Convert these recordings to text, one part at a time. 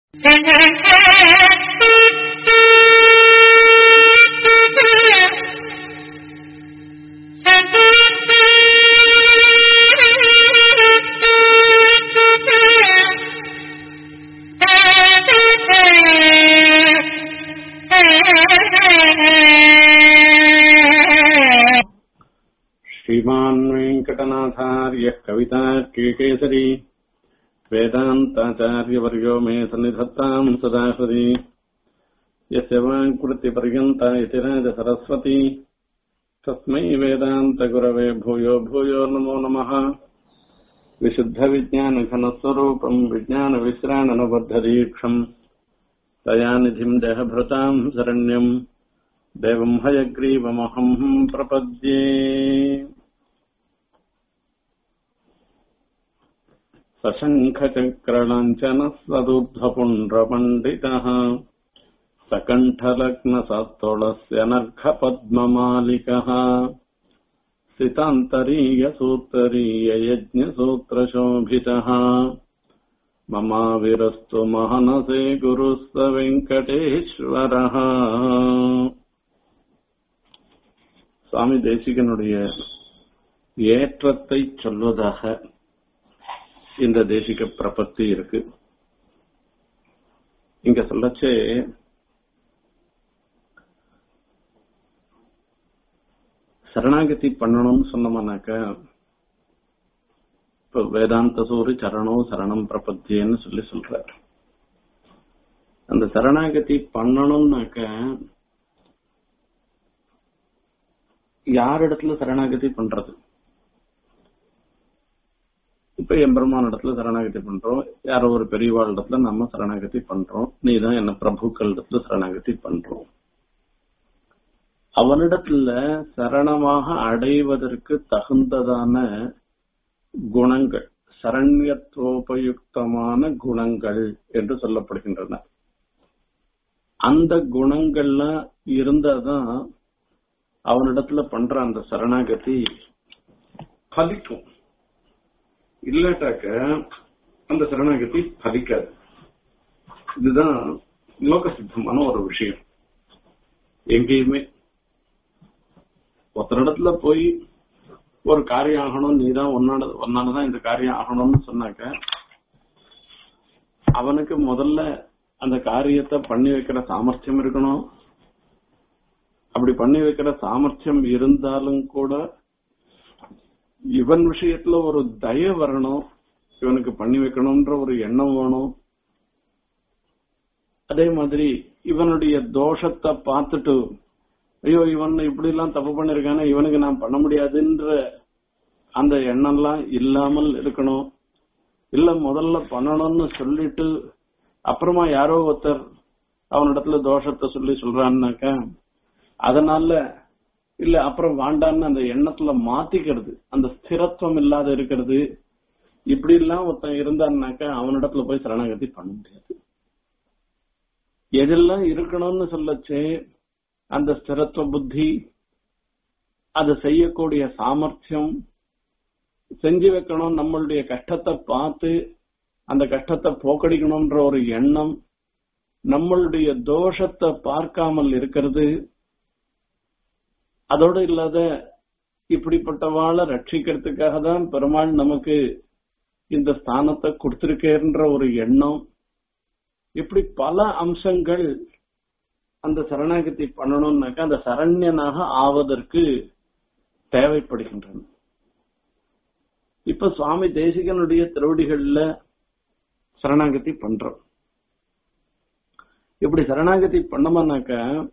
श्रीमान् वेङ्कटनाथार्यः कवितार्किकेसरी वेदान्ताचार्यवर्यो मे सन्निधत्ताम् सदा हृदि यस्य वाङ्कृतिपर्यन्ता इति राजसरस्वती तस्मै वेदान्तगुरवे भूयो भूयो नमो नमः विशुद्धविज्ञानघनस्वरूपम् विज्ञानविश्राणनबद्धदीक्षम् दयानिधिम् देहभृताम् शरण्यम् देवम् हयग्रीवमहम् प्रपद्ये सशङ्खचक्रलाञ्छनस्वदुर्ध्वपुण्ड्रपण्डितः सकण्ठलग्नसत्तोळस्य नर्घपद्ममालिकः सितान्तरीयसूत्तरीययज्ञसूत्रशोभितः ममाविरस्तु महनसे गुरुः स வெங்கடேஸ்வரः சுவாமி தேசிகனுடைய ஏற்றத்தை சொல்வதாக இந்த தேசிக பிரபத்தி இருக்கு இங்க சொல்லச்சே சரணாகதி பண்ணணும்னு சொன்னோம்னாக்க இப்ப வேதாந்த சூரி சரணம் சரணம் பிரபத்தியன்னு சொல்லி சொல்றாரு அந்த சரணாகதி பண்ணணும்னாக்க யார் இடத்துல சரணாகதி பண்றது இப்ப எம்பெருமான் இடத்துல சரணாகதி பண்றோம் யாரோ ஒரு பெரியவாள் இடத்துல நம்ம சரணாகதி பண்றோம் நீதான் என்ன பிரபுக்கள் இடத்துல சரணாகதி பண்றோம் அவனிடத்துல சரணமாக அடைவதற்கு தகுந்ததான குணங்கள் சரண்யத்துவோபயுக்தமான குணங்கள் என்று சொல்லப்படுகின்றன அந்த குணங்கள்லாம் இருந்தாதான் அவனிடத்துல பண்ற அந்த சரணாகதி பலிக்கும் இல்லாட்டாக்க அந்த சரணாகதி பலிக்காது இதுதான் லோக சித்தமான ஒரு விஷயம் எங்கேயுமே ஒருத்தரிடத்துல போய் ஒரு காரியம் ஆகணும் நீதான் உன்னால உன்னாலதான் இந்த காரியம் ஆகணும்னு சொன்னாக்க அவனுக்கு முதல்ல அந்த காரியத்தை பண்ணி வைக்கிற சாமர்த்தியம் இருக்கணும் அப்படி பண்ணி வைக்கிற சாமர்த்தியம் இருந்தாலும் கூட இவன் விஷயத்துல ஒரு தய வரணும் இவனுக்கு பண்ணி வைக்கணும்ன்ற ஒரு எண்ணம் வேணும் அதே மாதிரி இவனுடைய தோஷத்தை பார்த்துட்டு ஐயோ இவன் இப்படி எல்லாம் தப்பு பண்ணிருக்கானே இவனுக்கு நான் பண்ண முடியாதுன்ற அந்த எண்ணம்லாம் இல்லாமல் இருக்கணும் இல்ல முதல்ல பண்ணணும்னு சொல்லிட்டு அப்புறமா யாரோ ஒருத்தர் அவனிடத்துல தோஷத்தை சொல்லி சொல்றான்னாக்கா அதனால இல்ல அப்புறம் வாண்டான்னு அந்த எண்ணத்துல மாத்திக்கிறது அந்த ஸ்திரத்துவம் இல்லாத இருக்கிறது இப்படி எல்லாம் ஒருத்தன் இருந்தான்னாக்கா அவனிடத்துல போய் சரணாகதி பண்ண முடியாது எதெல்லாம் இருக்கணும்னு சொல்லச்சே அந்த ஸ்திரத்துவ புத்தி அதை செய்யக்கூடிய சாமர்த்தியம் செஞ்சு வைக்கணும் நம்மளுடைய கஷ்டத்தை பார்த்து அந்த கஷ்டத்தை போக்கடிக்கணும்ன்ற ஒரு எண்ணம் நம்மளுடைய தோஷத்தை பார்க்காமல் இருக்கிறது அதோடு இல்லாத இப்படிப்பட்டவாளை ரட்சிக்கிறதுக்காக தான் பெருமாள் நமக்கு இந்த ஸ்தானத்தை கொடுத்திருக்கேன்ற ஒரு எண்ணம் இப்படி பல அம்சங்கள் அந்த சரணாகதி பண்ணணும்னாக்கா அந்த சரண்யனாக ஆவதற்கு தேவைப்படுகின்றன இப்ப சுவாமி தேசிகனுடைய திருவடிகள்ல சரணாகதி பண்றோம் இப்படி சரணாகதி பண்ணோம்னாக்க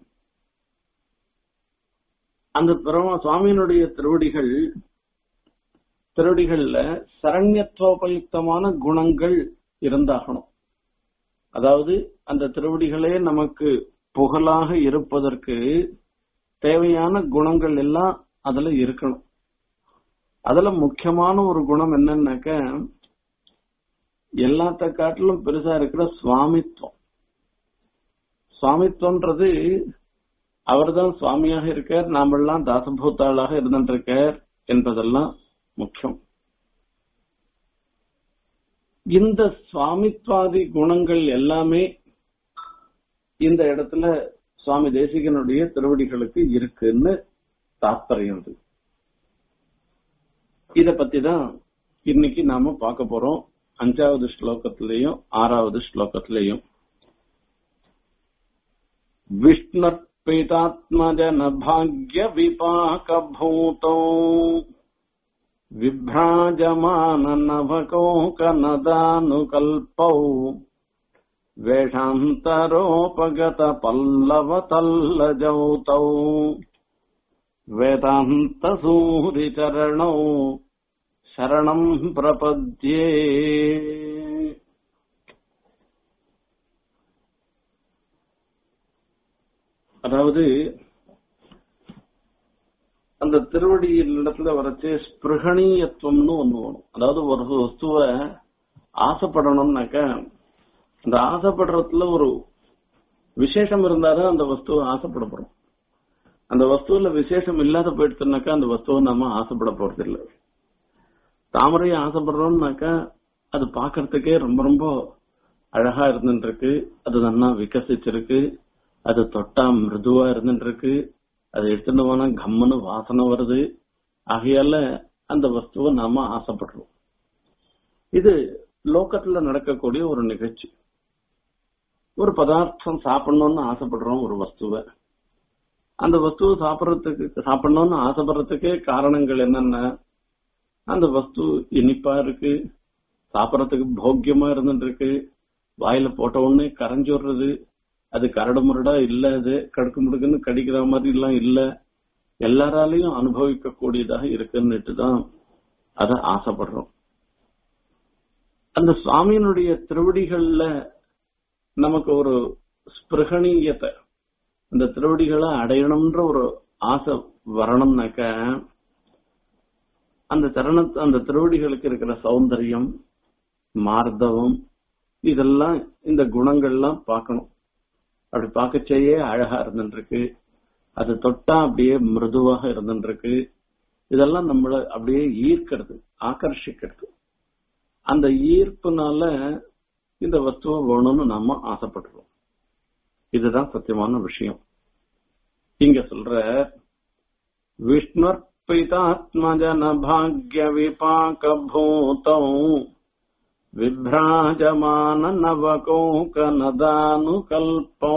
அந்த பிரம சுவாமியினுடைய திருவடிகள் திருவடிகள்ல சரண்யத்துவோபயுக்தமான குணங்கள் இருந்தாகணும் அதாவது அந்த திருவடிகளே நமக்கு புகழாக இருப்பதற்கு தேவையான குணங்கள் எல்லாம் அதுல இருக்கணும் அதுல முக்கியமான ஒரு குணம் என்னன்னாக்க எல்லாத்த காட்டிலும் பெருசா இருக்கிற சுவாமித்துவம் சுவாமித்துவன்றது அவர்தான் சுவாமியாக இருக்கார் நாமெல்லாம் தாசபூத்தாளாக இருந்திருக்கார் என்பதெல்லாம் முக்கியம் இந்த சுவாமித்வாதி குணங்கள் எல்லாமே இந்த இடத்துல சுவாமி தேசிகனுடைய திருவடிகளுக்கு இருக்குன்னு தாத்பரியம் இது இத பத்தி தான் இன்னைக்கு நாம பார்க்க போறோம் அஞ்சாவது ஸ்லோகத்திலையும் ஆறாவது ஸ்லோகத்திலையும் विष्णुर्पितात्मजन भाग्य विपाक भूतो विभ्राजमान नभकोकनदानुकल्पौ वेषान्तरोपगत पल्लव तल्लजौतौ वेदान्तसूरिचरणौ शरणम् प्रपद्ये அதாவது அந்த திருவடியின் இடத்துல வரைச்சு ஸ்பிருகணீயத்துவம்னு ஒண்ணு வரும் அதாவது ஒரு வஸ்துவ ஆசைப்படணும்னாக்க அந்த ஆசைப்படுறதுல ஒரு விசேஷம் இருந்தாதான் அந்த வஸ்துவை ஆசைப்படப்படும் அந்த வஸ்துவில விசேஷம் இல்லாத போயிடுச்சுனாக்கா அந்த வஸ்துவை நாம ஆசைப்பட போறது இல்லை தாமரையை ஆசைப்படுறோம்னாக்கா அது பாக்குறதுக்கே ரொம்ப ரொம்ப அழகா இருந்துட்டு இருக்கு அது நல்லா விகசிச்சிருக்கு அது தொட்டா மிருதுவா இருந்துட்டு இருக்கு அது எடுத்துட்டு போனா கம்முன்னு வாசனை வருது ஆகையால அந்த வஸ்துவை நாம ஆசைப்படுறோம் இது லோக்கத்துல நடக்கக்கூடிய ஒரு நிகழ்ச்சி ஒரு பதார்த்தம் சாப்பிடணும்னு ஆசைப்படுறோம் ஒரு வஸ்துவை அந்த வஸ்துவை சாப்பிடறதுக்கு சாப்பிடணும்னு ஆசைப்படுறதுக்கே காரணங்கள் என்னென்ன அந்த வஸ்து இனிப்பா இருக்கு சாப்பிடறதுக்கு போக்கியமா இருந்துட்டு இருக்கு வாயில போட்ட உடனே கரைஞ்சு விடுறது அது கரடு முரடா இல்ல அது கடுக்கு முடுக்குன்னு கடிக்கிற மாதிரி எல்லாம் இல்ல எல்லாராலையும் அனுபவிக்க கூடியதாக இருக்குன்னுட்டு தான் அத ஆசைப்படுறோம் அந்த சுவாமியினுடைய திருவடிகள்ல நமக்கு ஒரு ஸ்பிருகணீயத்தை அந்த திருவடிகளை அடையணும்ன்ற ஒரு ஆசை வரணும்னாக்க அந்த தருணத்தை அந்த திருவடிகளுக்கு இருக்கிற சௌந்தரியம் மார்தவம் இதெல்லாம் இந்த குணங்கள்லாம் பார்க்கணும் அப்படி பார்க்கச்சேயே அழகா இருந்துருக்கு அது தொட்டா அப்படியே மிருதுவாக இருந்துருக்கு இதெல்லாம் நம்மள அப்படியே ஈர்க்கிறது ஆகர்ஷிக்கிறது அந்த ஈர்ப்புனால இந்த வஸ்துவை வேணும்னு நாம ஆசைப்படுறோம் இதுதான் சத்தியமான விஷயம் இங்க சொல்ற விஷ்ணுர்பிதாத்மஜன பாக்ய விபாக பூதம் விப்ராஜமான நவகோக நதானுகல்போ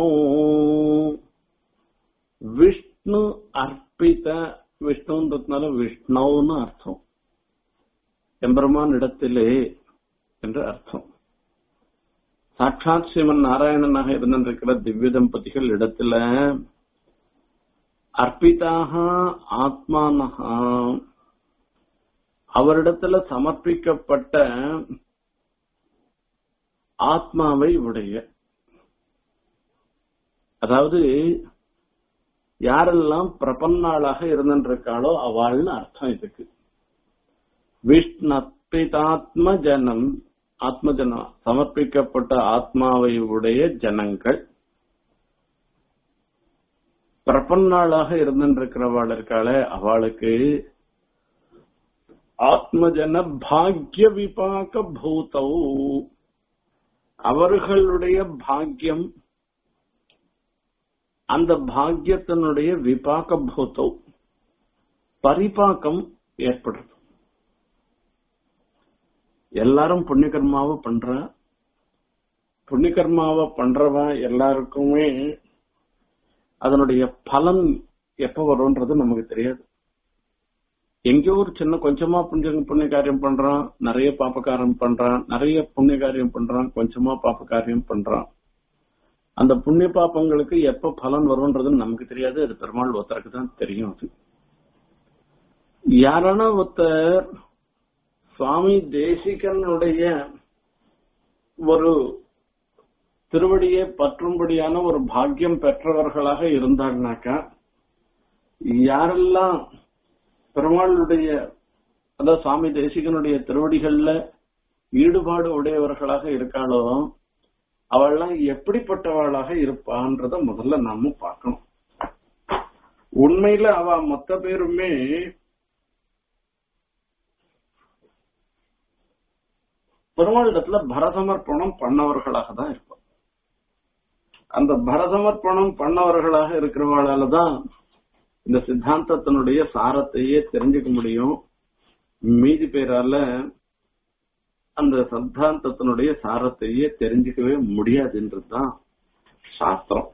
விஷ்ணு அர்ப்பித விஷ்ணுன்றதுனால விஷ்ணுன்னு அர்த்தம் எம்பெருமான் இடத்திலே என்று அர்த்தம் சாட்சாத் ஸ்ரீமன் நாராயணனாக இருந்திருக்கிற திவ்ய தம்பதிகள் இடத்துல அர்ப்பிதாக ஆத்மானஹா அவரிடத்துல சமர்ப்பிக்கப்பட்ட ஆத்மாவை உடைய அதாவது யாரெல்லாம் பிரபன்னாளாக இருந்திருக்காளோ அவள்னு அர்த்தம் இதுக்கு விஷ்ணப்பிதாத்ம ஜனம் ஆத்ம ஜனம் சமர்ப்பிக்கப்பட்ட ஆத்மாவை உடைய ஜனங்கள் பிரபன்னாளாக இருந்திருக்கிறவாள் இருக்காளே அவளுக்கு ஆத்மஜன பாக்ய விபாக பூதௌ அவர்களுடைய பாக்கியம் அந்த பாக்கியத்தினுடைய விபாக பூத்தம் பரிபாக்கம் ஏற்படுறது எல்லாரும் புண்ணியகர்மாவை பண்ற புண்ணியகர்மாவை பண்றவன் எல்லாருக்குமே அதனுடைய பலன் எப்ப வரும்ன்றது நமக்கு தெரியாது எங்கேயோ ஒரு சின்ன கொஞ்சமா புண்ணிய புண்ணிய காரியம் பண்றான் நிறைய பாப்ப காரியம் பண்றான் நிறைய புண்ணிய காரியம் பண்றான் கொஞ்சமா பாப்ப காரியம் பண்றான் அந்த புண்ணிய பாப்பங்களுக்கு எப்ப பலன் வரும்ன்றது நமக்கு தெரியாது அது பெருமாள் ஒருத்தருக்கு தான் தெரியும் அது யாரான ஒருத்தர் சுவாமி தேசிகனுடைய ஒரு திருவடியை பற்றும்படியான ஒரு பாக்கியம் பெற்றவர்களாக இருந்தாங்கனாக்கா யாரெல்லாம் பெருமாளுடைய அதாவது சுவாமி தேசிகனுடைய திருவடிகள்ல ஈடுபாடு உடையவர்களாக இருக்காளோ அவள்லாம் எப்படிப்பட்டவளாக இருப்பான்றத முதல்ல நாம பார்க்கணும் உண்மையில அவ மொத்த பேருமே பெருமாளிடத்துல பரசமர்ப்பணம் பண்ணவர்களாக தான் இருப்போம் அந்த பரசமர்ப்பணம் பண்ணவர்களாக இருக்கிறவங்களால தான் இந்த சித்தாந்தத்தினுடைய சாரத்தையே தெரிஞ்சுக்க முடியும் மீதி பேரால அந்த சித்தாந்தத்தினுடைய சாரத்தையே தெரிஞ்சுக்கவே முடியாதுன்றதுதான் சாஸ்திரம்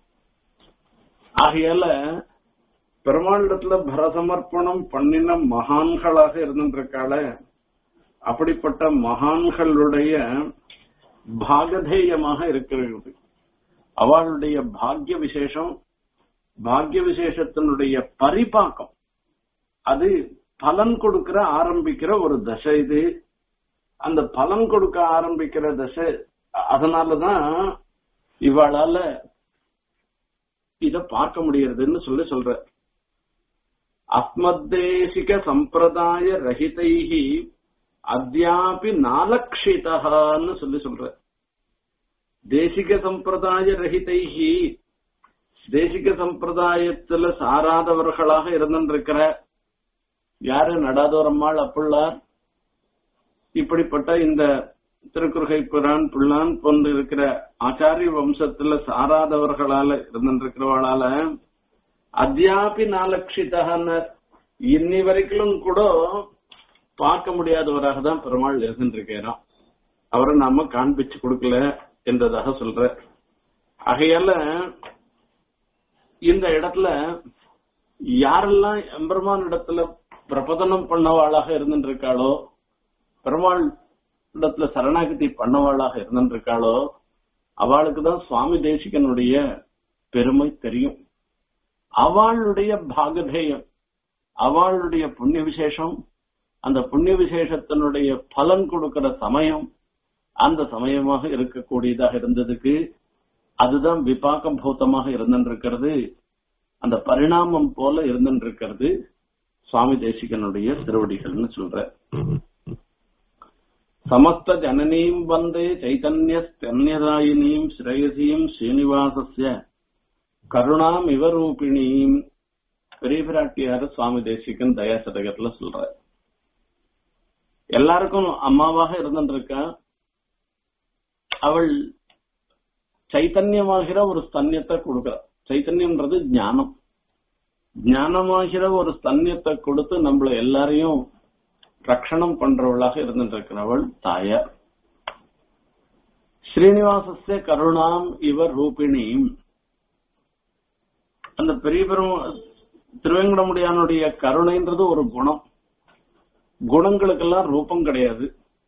ஆகையால பெருமாளிடத்துல பரசமர்ப்பணம் பண்ணின மகான்களாக இருந்திருக்கால அப்படிப்பட்ட மகான்களுடைய பாகதேயமாக இருக்கிறது அவளுடைய பாக்ய விசேஷம் பாக்ய விசேஷத்தினுடைய பரிபாக்கம் அது பலன் கொடுக்கிற ஆரம்பிக்கிற ஒரு தசை இது அந்த பலன் கொடுக்க ஆரம்பிக்கிற தசை அதனாலதான் இவளால இத பார்க்க முடியறதுன்னு சொல்லி சொல்ற அஸ்மத்தேசிக சம்பிரதாய ரஹிதைஹி அத்தியாபி நாலக்ஷிதான்னு சொல்லி சொல்ற தேசிக சம்பிரதாய ரஹிதைஹி தேசிக சம்பிரதாயத்துல சாராதவர்களாக இருந்திருக்கிற யாரு நடாதோரம்மாள் அப்புள்ளார் இப்படிப்பட்ட இந்த திருக்குறுகை புரான் புள்ளான் போன்று இருக்கிற ஆச்சாரிய வம்சத்துல சாராதவர்களால இருந்திருக்கிறவளால அத்தியாபி நாலக்ஷிதான்னு இன்னி வரைக்கும் கூட பார்க்க முடியாதவராக தான் பெருமாள் இருந்துருக்கிறான் அவரை நாம காண்பிச்சு கொடுக்கல என்றதாக சொல்ற ஆகையால இந்த இடத்துல யாரெல்லாம் எம்பெருமான் இடத்துல பிரபதனம் பண்ணவாளாக இருந்துருக்காளோ பெருமாள் இடத்துல சரணாகதி பண்ணவாளாக இருந்திருக்காளோ அவளுக்கு தான் சுவாமி தேசிகனுடைய பெருமை தெரியும் அவளுடைய பாகதேயம் அவளுடைய புண்ணிய விசேஷம் அந்த புண்ணிய விசேஷத்தினுடைய பலன் கொடுக்கிற சமயம் அந்த சமயமாக இருக்கக்கூடியதாக இருந்ததுக்கு அதுதான் விபாக்க பூத்தமாக இருந்திருக்கிறது அந்த பரிணாமம் போல இருந்திருக்கிறது சுவாமி தேசிகனுடைய திருவடிகள்னு சொல்ற சமஸ்த ஜனனீம் வந்தே சைதன்யஸ்தன்யதாயினீம் ஸ்ரேயசீம் ஸ்ரீனிவாசஸ்ய கருணாம் இவரூபிணீம் பெரிய பிராட்டியார் சுவாமி தேசிகன் தயா சதகத்துல சொல்ற எல்லாருக்கும் அம்மாவாக இருந்திருக்கா அவள் சைத்தன்யமாகிற ஒரு ஸ்தன்யத்தை கொடுக்கிறார் சைத்தன்யம்ன்றது ஞானம் ஞானமாகிற ஒரு ஸ்தன்யத்தை கொடுத்து நம்மள எல்லாரையும் ரட்சணம் பண்றவளாக இருந்திருக்கிறவள் தாயார் ஸ்ரீனிவாசஸ்ய கருணாம் இவர் ரூபிணியும் அந்த பெரிய பெரும் திருவேங்கடமுடியானுடைய கருணைன்றது ஒரு குணம் குணங்களுக்கெல்லாம் ரூபம் கிடையாது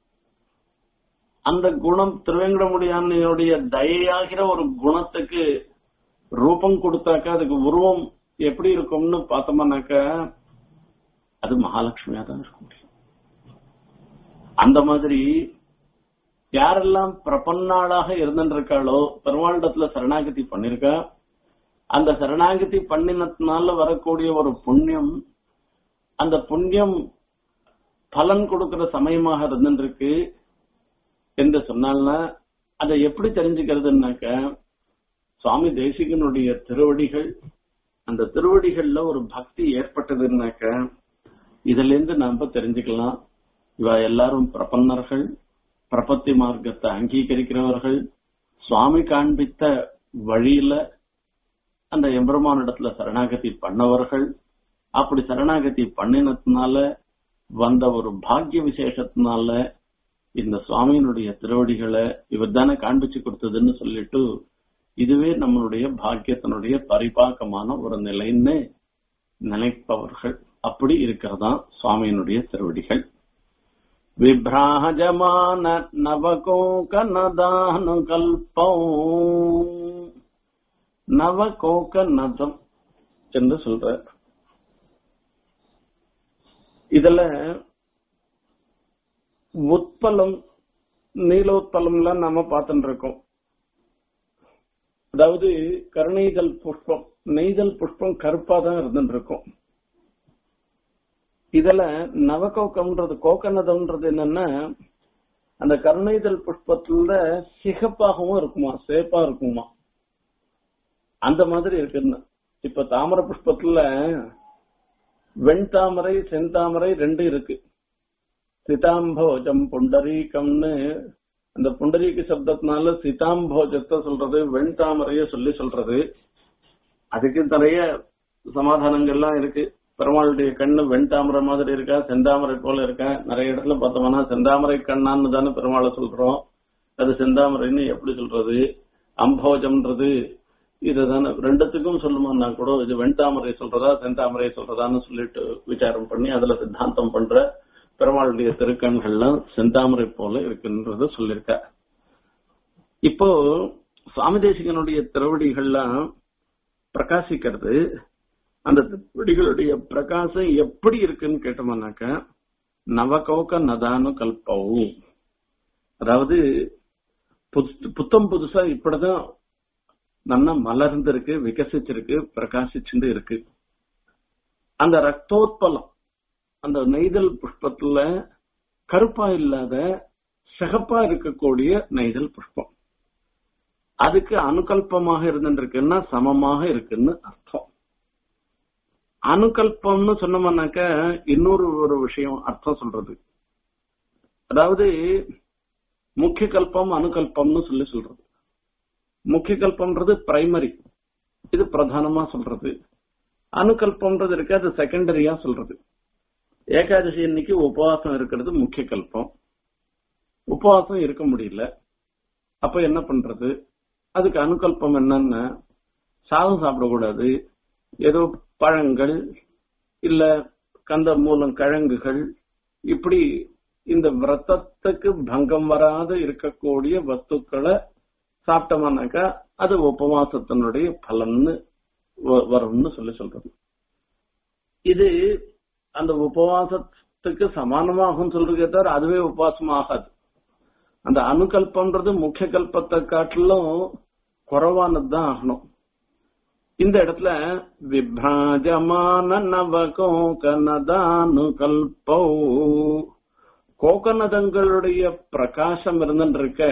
அந்த குணம் திருவேங்கடமுடியானுடைய தயையாகிற ஒரு குணத்துக்கு ரூபம் கொடுத்தாக்கா அதுக்கு உருவம் எப்படி இருக்கும்னு பார்த்தோம்னாக்க அது மகாலட்சுமியா தான் இருக்க முடியும் அந்த மாதிரி யாரெல்லாம் பிரபன்னாளாக இருந்திருக்காளோ பெருமாளிடத்துல சரணாகதி பண்ணிருக்கா அந்த சரணாகதி பண்ணினதுனால வரக்கூடிய ஒரு புண்ணியம் அந்த புண்ணியம் பலன் கொடுக்கிற சமயமாக இருந்திருக்கு என்று சொன்னால்னா அதை எப்படி தெரிஞ்சுக்கிறதுனாக்க சுவாமி தேசிகனுடைய திருவடிகள் அந்த திருவடிகள்ல ஒரு பக்தி ஏற்பட்டதுன்னாக்க இதுல இருந்து நாம தெரிஞ்சுக்கலாம் இவ எல்லாரும் பிரபன்னர்கள் பிரபத்தி மார்க்கத்தை அங்கீகரிக்கிறவர்கள் சுவாமி காண்பித்த வழியில அந்த எம்பெருமானிடத்துல சரணாகதி பண்ணவர்கள் அப்படி சரணாகதி பண்ணினதுனால வந்த ஒரு பாக்கிய விசேஷத்தினால இந்த சுவாமியினுடைய திருவடிகளை இவர் தானே காண்பிச்சு கொடுத்ததுன்னு சொல்லிட்டு இதுவே நம்மளுடைய பாக்கியத்தினுடைய பரிபாக்கமான ஒரு நிலைன்னு நினைப்பவர்கள் அப்படி இருக்கிறதா சுவாமியினுடைய திருவடிகள் விப்ராஜமான நவகோக நதானு கல்பம் நவகோக நதம் என்று சொல்ற இதுல உட்பலம் நீலோத்பலம்லாம் நாம பார்த்துட்டு இருக்கோம் அதாவது கருணைதல் புஷ்பம் நெய்தல் புஷ்பம் கருப்பா தான் இருந்துட்டு இருக்கும் இதுல நவகோக்கம்ன்றது கோக்கனதம்ன்றது என்னன்னா அந்த கருணைதல் புஷ்பத்துல சிகப்பாகவும் இருக்குமா சேப்பா இருக்குமா அந்த மாதிரி இருக்குன்னு இப்ப தாமரை புஷ்பத்துல வெண்தாமரை செந்தாமரை ரெண்டு இருக்கு சிதாம்போஜம் புண்டரீகம்னு அந்த புண்டரீக சப்தத்தினால சிதாம்போஜத்தை சொல்றது வெண்தாமரைய சொல்லி சொல்றது அதுக்கு நிறைய சமாதானங்கள்லாம் இருக்கு பெருமாளுடைய கண்ணு வெண்தாமரை மாதிரி இருக்கா செந்தாமரை போல இருக்கா நிறைய இடத்துல பார்த்தோம்னா செந்தாமரை கண்ணான்னு தானே பெருமாளை சொல்றோம் அது செந்தாமரைன்னு எப்படி சொல்றது அம்போஜம்ன்றது இதுதானே ரெண்டுத்துக்கும் சொல்லுமான்னா கூட இது வெண்தாமரை சொல்றதா செந்தாமரை சொல்றதான்னு சொல்லிட்டு விசாரம் பண்ணி அதுல சித்தாந்தம் பண்ற பெருமாளுடைய திருக்கண்கள்லாம் செந்தாமரை போல இருக்குன்றத சொல்லியிருக்க இப்போ சுவாமி தேசிகனுடைய திருவடிகள்லாம் பிரகாசிக்கிறது அந்த திருவடிகளுடைய பிரகாசம் எப்படி இருக்குன்னு கேட்டோம்னாக்க நவகோக நதானு கல்பவு அதாவது புத்தம் புதுசா இப்படிதான் நல்லா மலர்ந்திருக்கு விகசிச்சிருக்கு பிரகாசிச்சுட்டு இருக்கு அந்த ரக்தோத்பலம் அந்த நெய்தல் புஷ்பத்துல கருப்பா இல்லாத சிகப்பா இருக்கக்கூடிய நெய்தல் புஷ்பம் அதுக்கு அனுகல்பமாக இருந்துருக்குன்னா சமமாக இருக்குன்னு அர்த்தம் அனுகல்பம்னு சொன்னோம்னாக்க இன்னொரு ஒரு விஷயம் அர்த்தம் சொல்றது அதாவது முக்கிய கல்பம் அனுகல்பம்னு சொல்லி சொல்றது முக்கிய கல்பம்ன்றது பிரைமரி இது பிரதானமா சொல்றது அனுகல்பம்ன்றது இருக்கு அது செகண்டரியா சொல்றது ஏகாதசி இன்னைக்கு உபவாசம் இருக்கிறது முக்கிய கல்பம் உபவாசம் இருக்க முடியல அப்ப என்ன பண்றது அதுக்கு அனுகல்பம் என்னன்னா சாதம் சாப்பிடக்கூடாது ஏதோ பழங்கள் இல்ல கந்த மூலம் கிழங்குகள் இப்படி இந்த விரதத்துக்கு பங்கம் வராத இருக்கக்கூடிய வஸ்துக்களை சாப்பிட்டோம்னாக்கா அது உபவாசத்தினுடைய பலன்னு வரும்னு சொல்லி சொல்றது இது அந்த உபவாசத்துக்கு சமானமாகும் சொல்றதே தவிர அதுவே உபவாசம் ஆகாது அந்த அணுகல்பன்றது முக்கிய கல்பத்தை காட்டிலும் குறைவானதுதான் ஆகணும் இந்த இடத்துல விப்ராஜமான நவகோகனதானு கல்போ கோகனதங்களுடைய பிரகாசம் இருந்துருக்க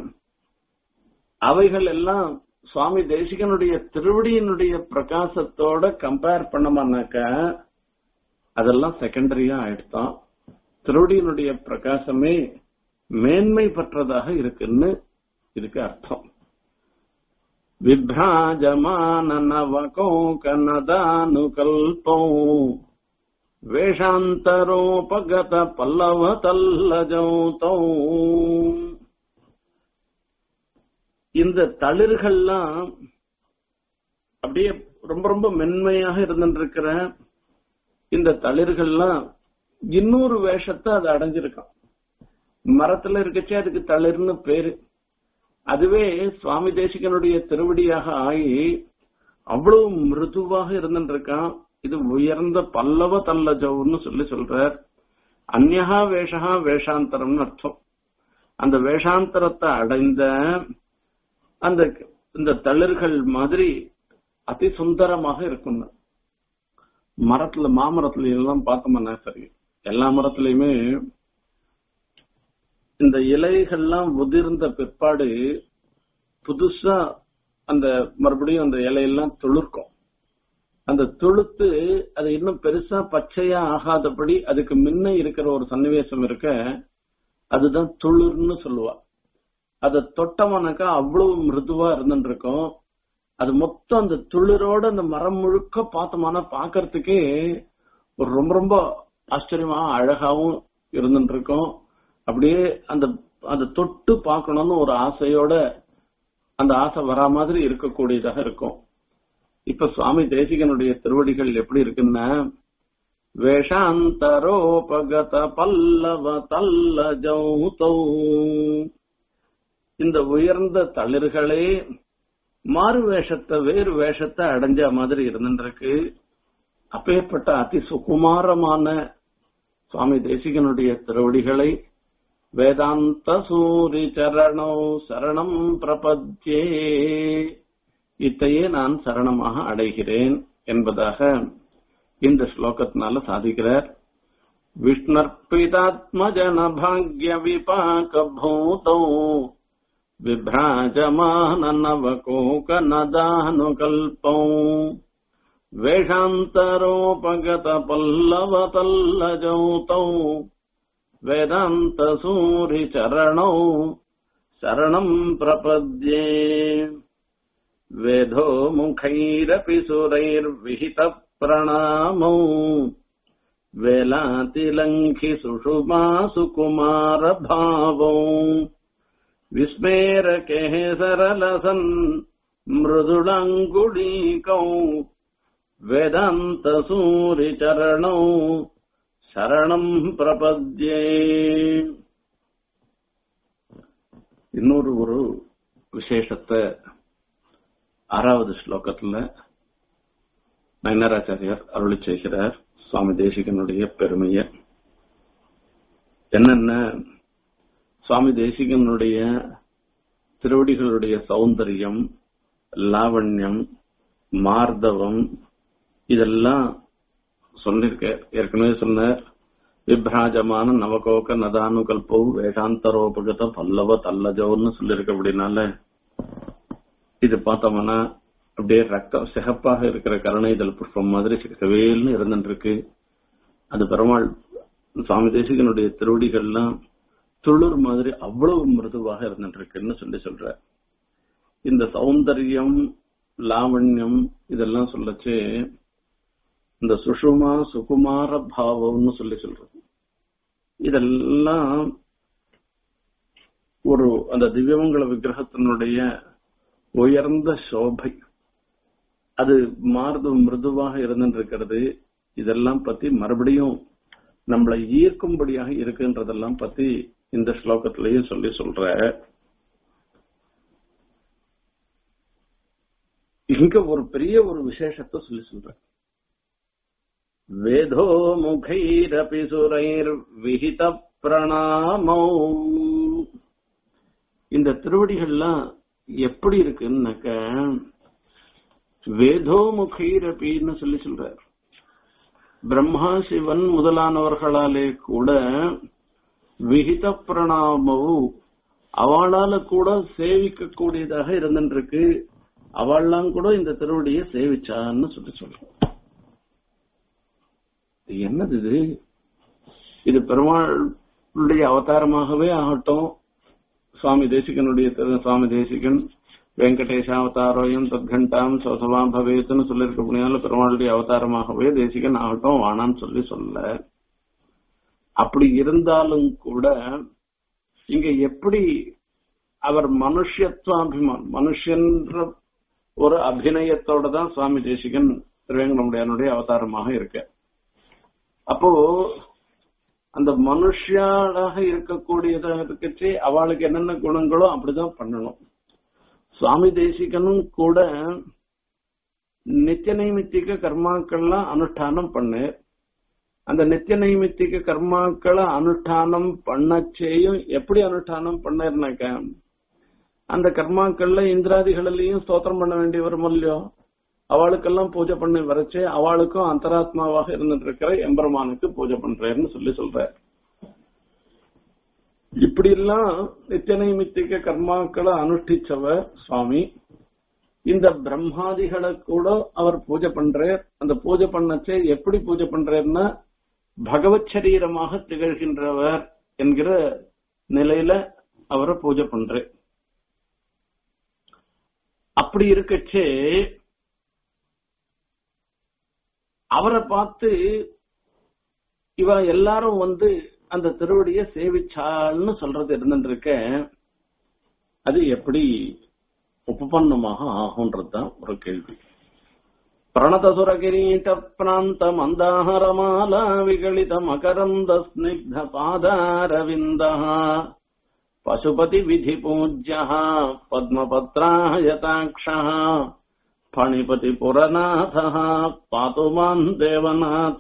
அவைகள் எல்லாம் சுவாமி தேசிகனுடைய திருவடியினுடைய பிரகாசத்தோட கம்பேர் பண்ணமானாக்க அதெல்லாம் செகண்டரியா ஆயிடுதான் திருவடியினுடைய பிரகாசமே மேன்மை பெற்றதாக இருக்குன்னு இதுக்கு அர்த்தம் விப்ராஜமான நவகோகனதானுகல்போ வேஷாந்தரோபகத பல்லவ தல்லஜௌதோ இந்த தளிர்கள்லாம் அப்படியே ரொம்ப ரொம்ப மென்மையாக இருந்துருக்கிற இந்த தளிர்கள்லாம் இன்னொரு வேஷத்தை அது அடைஞ்சிருக்கான் மரத்துல இருக்கச்சே அதுக்கு தளிர்னு பேரு அதுவே சுவாமி தேசிகனுடைய திருவடியாக ஆகி அவ்வளவு மிருதுவாக இருந்துருக்கான் இது உயர்ந்த பல்லவ தல்லஜவுன்னு சொல்லி சொல்றார் அந்நகா வேஷகா வேஷாந்தரம்னு அர்த்தம் அந்த வேஷாந்தரத்தை அடைந்த அந்த இந்த தளிர்கள் மாதிரி அதி சுந்தரமாக இருக்கும் மரத்துல மாமரத்துல எல்லாம் பார்த்தோம்னா சரி எல்லா மரத்துலயுமே இந்த இலைகள்லாம் உதிர்ந்த பிற்பாடு புதுசா அந்த மறுபடியும் அந்த இலையெல்லாம் துளிர்க்கும் அந்த துளுத்து அது இன்னும் பெருசா பச்சையா ஆகாதபடி அதுக்கு முன்ன இருக்கிற ஒரு சன்னிவேசம் இருக்க அதுதான் துளிர்னு சொல்லுவா அதை தொட்டோம்னாக்கா அவ்வளவு மிருதுவா இருந்துட்டு இருக்கும் அது மொத்தம் அந்த துளிரோட அந்த மரம் முழுக்க பார்த்தோம்னா பாக்குறதுக்கே ஒரு ரொம்ப ரொம்ப ஆச்சரியமா அழகாவும் இருந்துட்டு இருக்கும் அப்படியே அந்த அந்த தொட்டு பார்க்கணும்னு ஒரு ஆசையோட அந்த ஆசை வரா மாதிரி இருக்கக்கூடியதாக இருக்கும் இப்ப சுவாமி தேசிகனுடைய திருவடிகள் எப்படி இருக்குன்னா வேஷாந்தரோபகத பல்லவ தல்ல ஜௌதௌ இந்த உயர்ந்த தளிர்களே மாறு வேஷத்தை வேறு வேஷத்தை அடைஞ்ச மாதிரி இருந்துருக்கு அப்பேற்பட்ட அதி சுகுமாரமான சுவாமி தேசிகனுடைய திருவடிகளை வேதாந்த சூரி சரணோ சரணம் பிரபத்யே இத்தையே நான் சரணமாக அடைகிறேன் என்பதாக இந்த ஸ்லோகத்தினால சாதிக்கிறார் விஷ்ணர்பிதாத்மஜன பாக்ய விபாக பூதோ விப்ராஜமான நவகோக நதானுகல்போ வேஷாந்தரோபகத பல்லவ தல்லஜௌதௌ वेदान्तसूरिचरणौ शरणम् प्रपद्ये वेदो मुखैरपि सुरैर्विहितप्रणामौ वेलातिलङ्घि सुषुमासु कुमारभावौ विस्मेरकेः सरलसन् मृदुलङ्गुलीकौ वेदान्तसूरिचरणौ சரணம் பிரபத்யே இன்னொரு ஒரு விசேஷத்தை ஆறாவது ஸ்லோகத்துல நயனராச்சாரியார் அருளி செய்கிறார் சுவாமி தேசிகனுடைய பெருமைய என்னென்ன சுவாமி தேசிகனுடைய திருவடிகளுடைய சௌந்தரியம் லாவண்யம் மார்தவம் இதெல்லாம் சொல்லிருக்க ஏற்கனவே சொன்னார் விப்ராஜமான நவகோக நதானுகல்போ வேதாந்தரோபகத பல்லவ தல்லஜோன்னு சொல்லியிருக்க அப்படின்னால இது பார்த்தோம்னா அப்படியே ரத்தம் சிகப்பாக இருக்கிற கருணை இதழ் புஷ்பம் மாதிரி சிகவேல்னு இருந்துட்டு இருக்கு அது பெருமாள் சுவாமி தேசிகனுடைய திருவடிகள்லாம் துளிர் மாதிரி அவ்வளவு மிருதுவாக இருந்துட்டு இருக்குன்னு சொல்லி சொல்ற இந்த சௌந்தரியம் லாவண்யம் இதெல்லாம் சொல்லச்சு இந்த சுஷுமா சுகுமார பாவம்னு சொல்லி சொல்றது இதெல்லாம் ஒரு அந்த திவ்யமங்கல விக்கிரகத்தினுடைய உயர்ந்த சோபை அது மார்து மிருதுவாக இருந்துருக்கிறது இதெல்லாம் பத்தி மறுபடியும் நம்மளை ஈர்க்கும்படியாக இருக்குன்றதெல்லாம் பத்தி இந்த ஸ்லோகத்திலையும் சொல்லி சொல்ற இங்க ஒரு பெரிய ஒரு விசேஷத்தை சொல்லி சொல்ற வேதோ முகைரபி சுரைர் விஹித பிரணாமோ இந்த திருவடிகள்லாம் எப்படி இருக்குன்னாக்க வேதோ முகைரபின்னு சொல்லி சொல்றார் பிரம்மா சிவன் முதலானவர்களாலே கூட விகித பிரணாமோ அவளால கூட சேவிக்க கூடியதாக இருந்துருக்கு அவள்லாம் கூட இந்த திருவடியை சேவிச்சான்னு சொல்லி சொல்றோம் என்னது இது இது பெருமாளுடைய அவதாரமாகவே ஆகட்டும் சுவாமி தேசிகனுடைய திரு சுவாமி தேசிகன் வெங்கடேஷ அவதாரோயம் தத்கண்டாம் சோசவா பவேத்துன்னு சொல்லியிருக்க முடியாத பெருமாளுடைய அவதாரமாகவே தேசிகன் ஆகட்டும் வானான்னு சொல்லி சொல்ல அப்படி இருந்தாலும் கூட இங்க எப்படி அவர் மனுஷத்வாபிமான் மனுஷன்ற ஒரு அபிநயத்தோட தான் சுவாமி தேசிகன் திருவேங்கடமுடையானுடைய அவதாரமாக இருக்க அப்போ அந்த மனுஷியாக இருக்கக்கூடியதற்கு அவளுக்கு என்னென்ன குணங்களோ அப்படிதான் பண்ணணும் சுவாமி தேசிகனும் கூட நித்திய நைமித்திக கர்மாக்கள்லாம் அனுஷ்டானம் பண்ணு அந்த நித்திய நைமித்திக கர்மாக்களை அனுஷ்டானம் பண்ணச்சேயும் எப்படி அனுஷ்டானம் பண்ணாக்க அந்த கர்மாக்கள்ல இந்திராதிகளிலையும் ஸ்தோத்திரம் பண்ண வேண்டி வரும் இல்லையோ அவளுக்கெல்லாம் பூஜை பண்ணி வரைச்சு அவளுக்கும் அந்தராத்மாவாக இருந்துட்டு இருக்கிற எம்பெருமானுக்கு பூஜை பண்றேன்னு சொல்லி சொல்ற இப்படி எல்லாம் நித்திய நைமித்திக கர்மாக்களை அனுஷ்டிச்சவர் சுவாமி இந்த பிரம்மாதிகளை கூட அவர் பூஜை பண்றார் அந்த பூஜை பண்ணச்சே எப்படி பூஜை பண்றாருன்னா பகவத் சரீரமாக திகழ்கின்றவர் என்கிற நிலையில அவரை பூஜை பண்ற அப்படி இருக்கச்சே அவரை பார்த்து இவ எல்லாரும் வந்து அந்த திருவடிய சேவிச்சாள்னு சொல்றது இருந்துருக்க அது எப்படி உபபன்னமாக ஆகுன்றதுதான் ஒரு கேள்வி பிரணதசுர கிரீட பிராந்த மந்தாஹரமாலா விகலித மகரந்த ஸ்னிக்த பாதாரவிந்த பசுபதி விதி பூஜ்ய பத்மபத்ராயதாட்ச பணிபதி புரநாத பாத்துமான் தேவநாத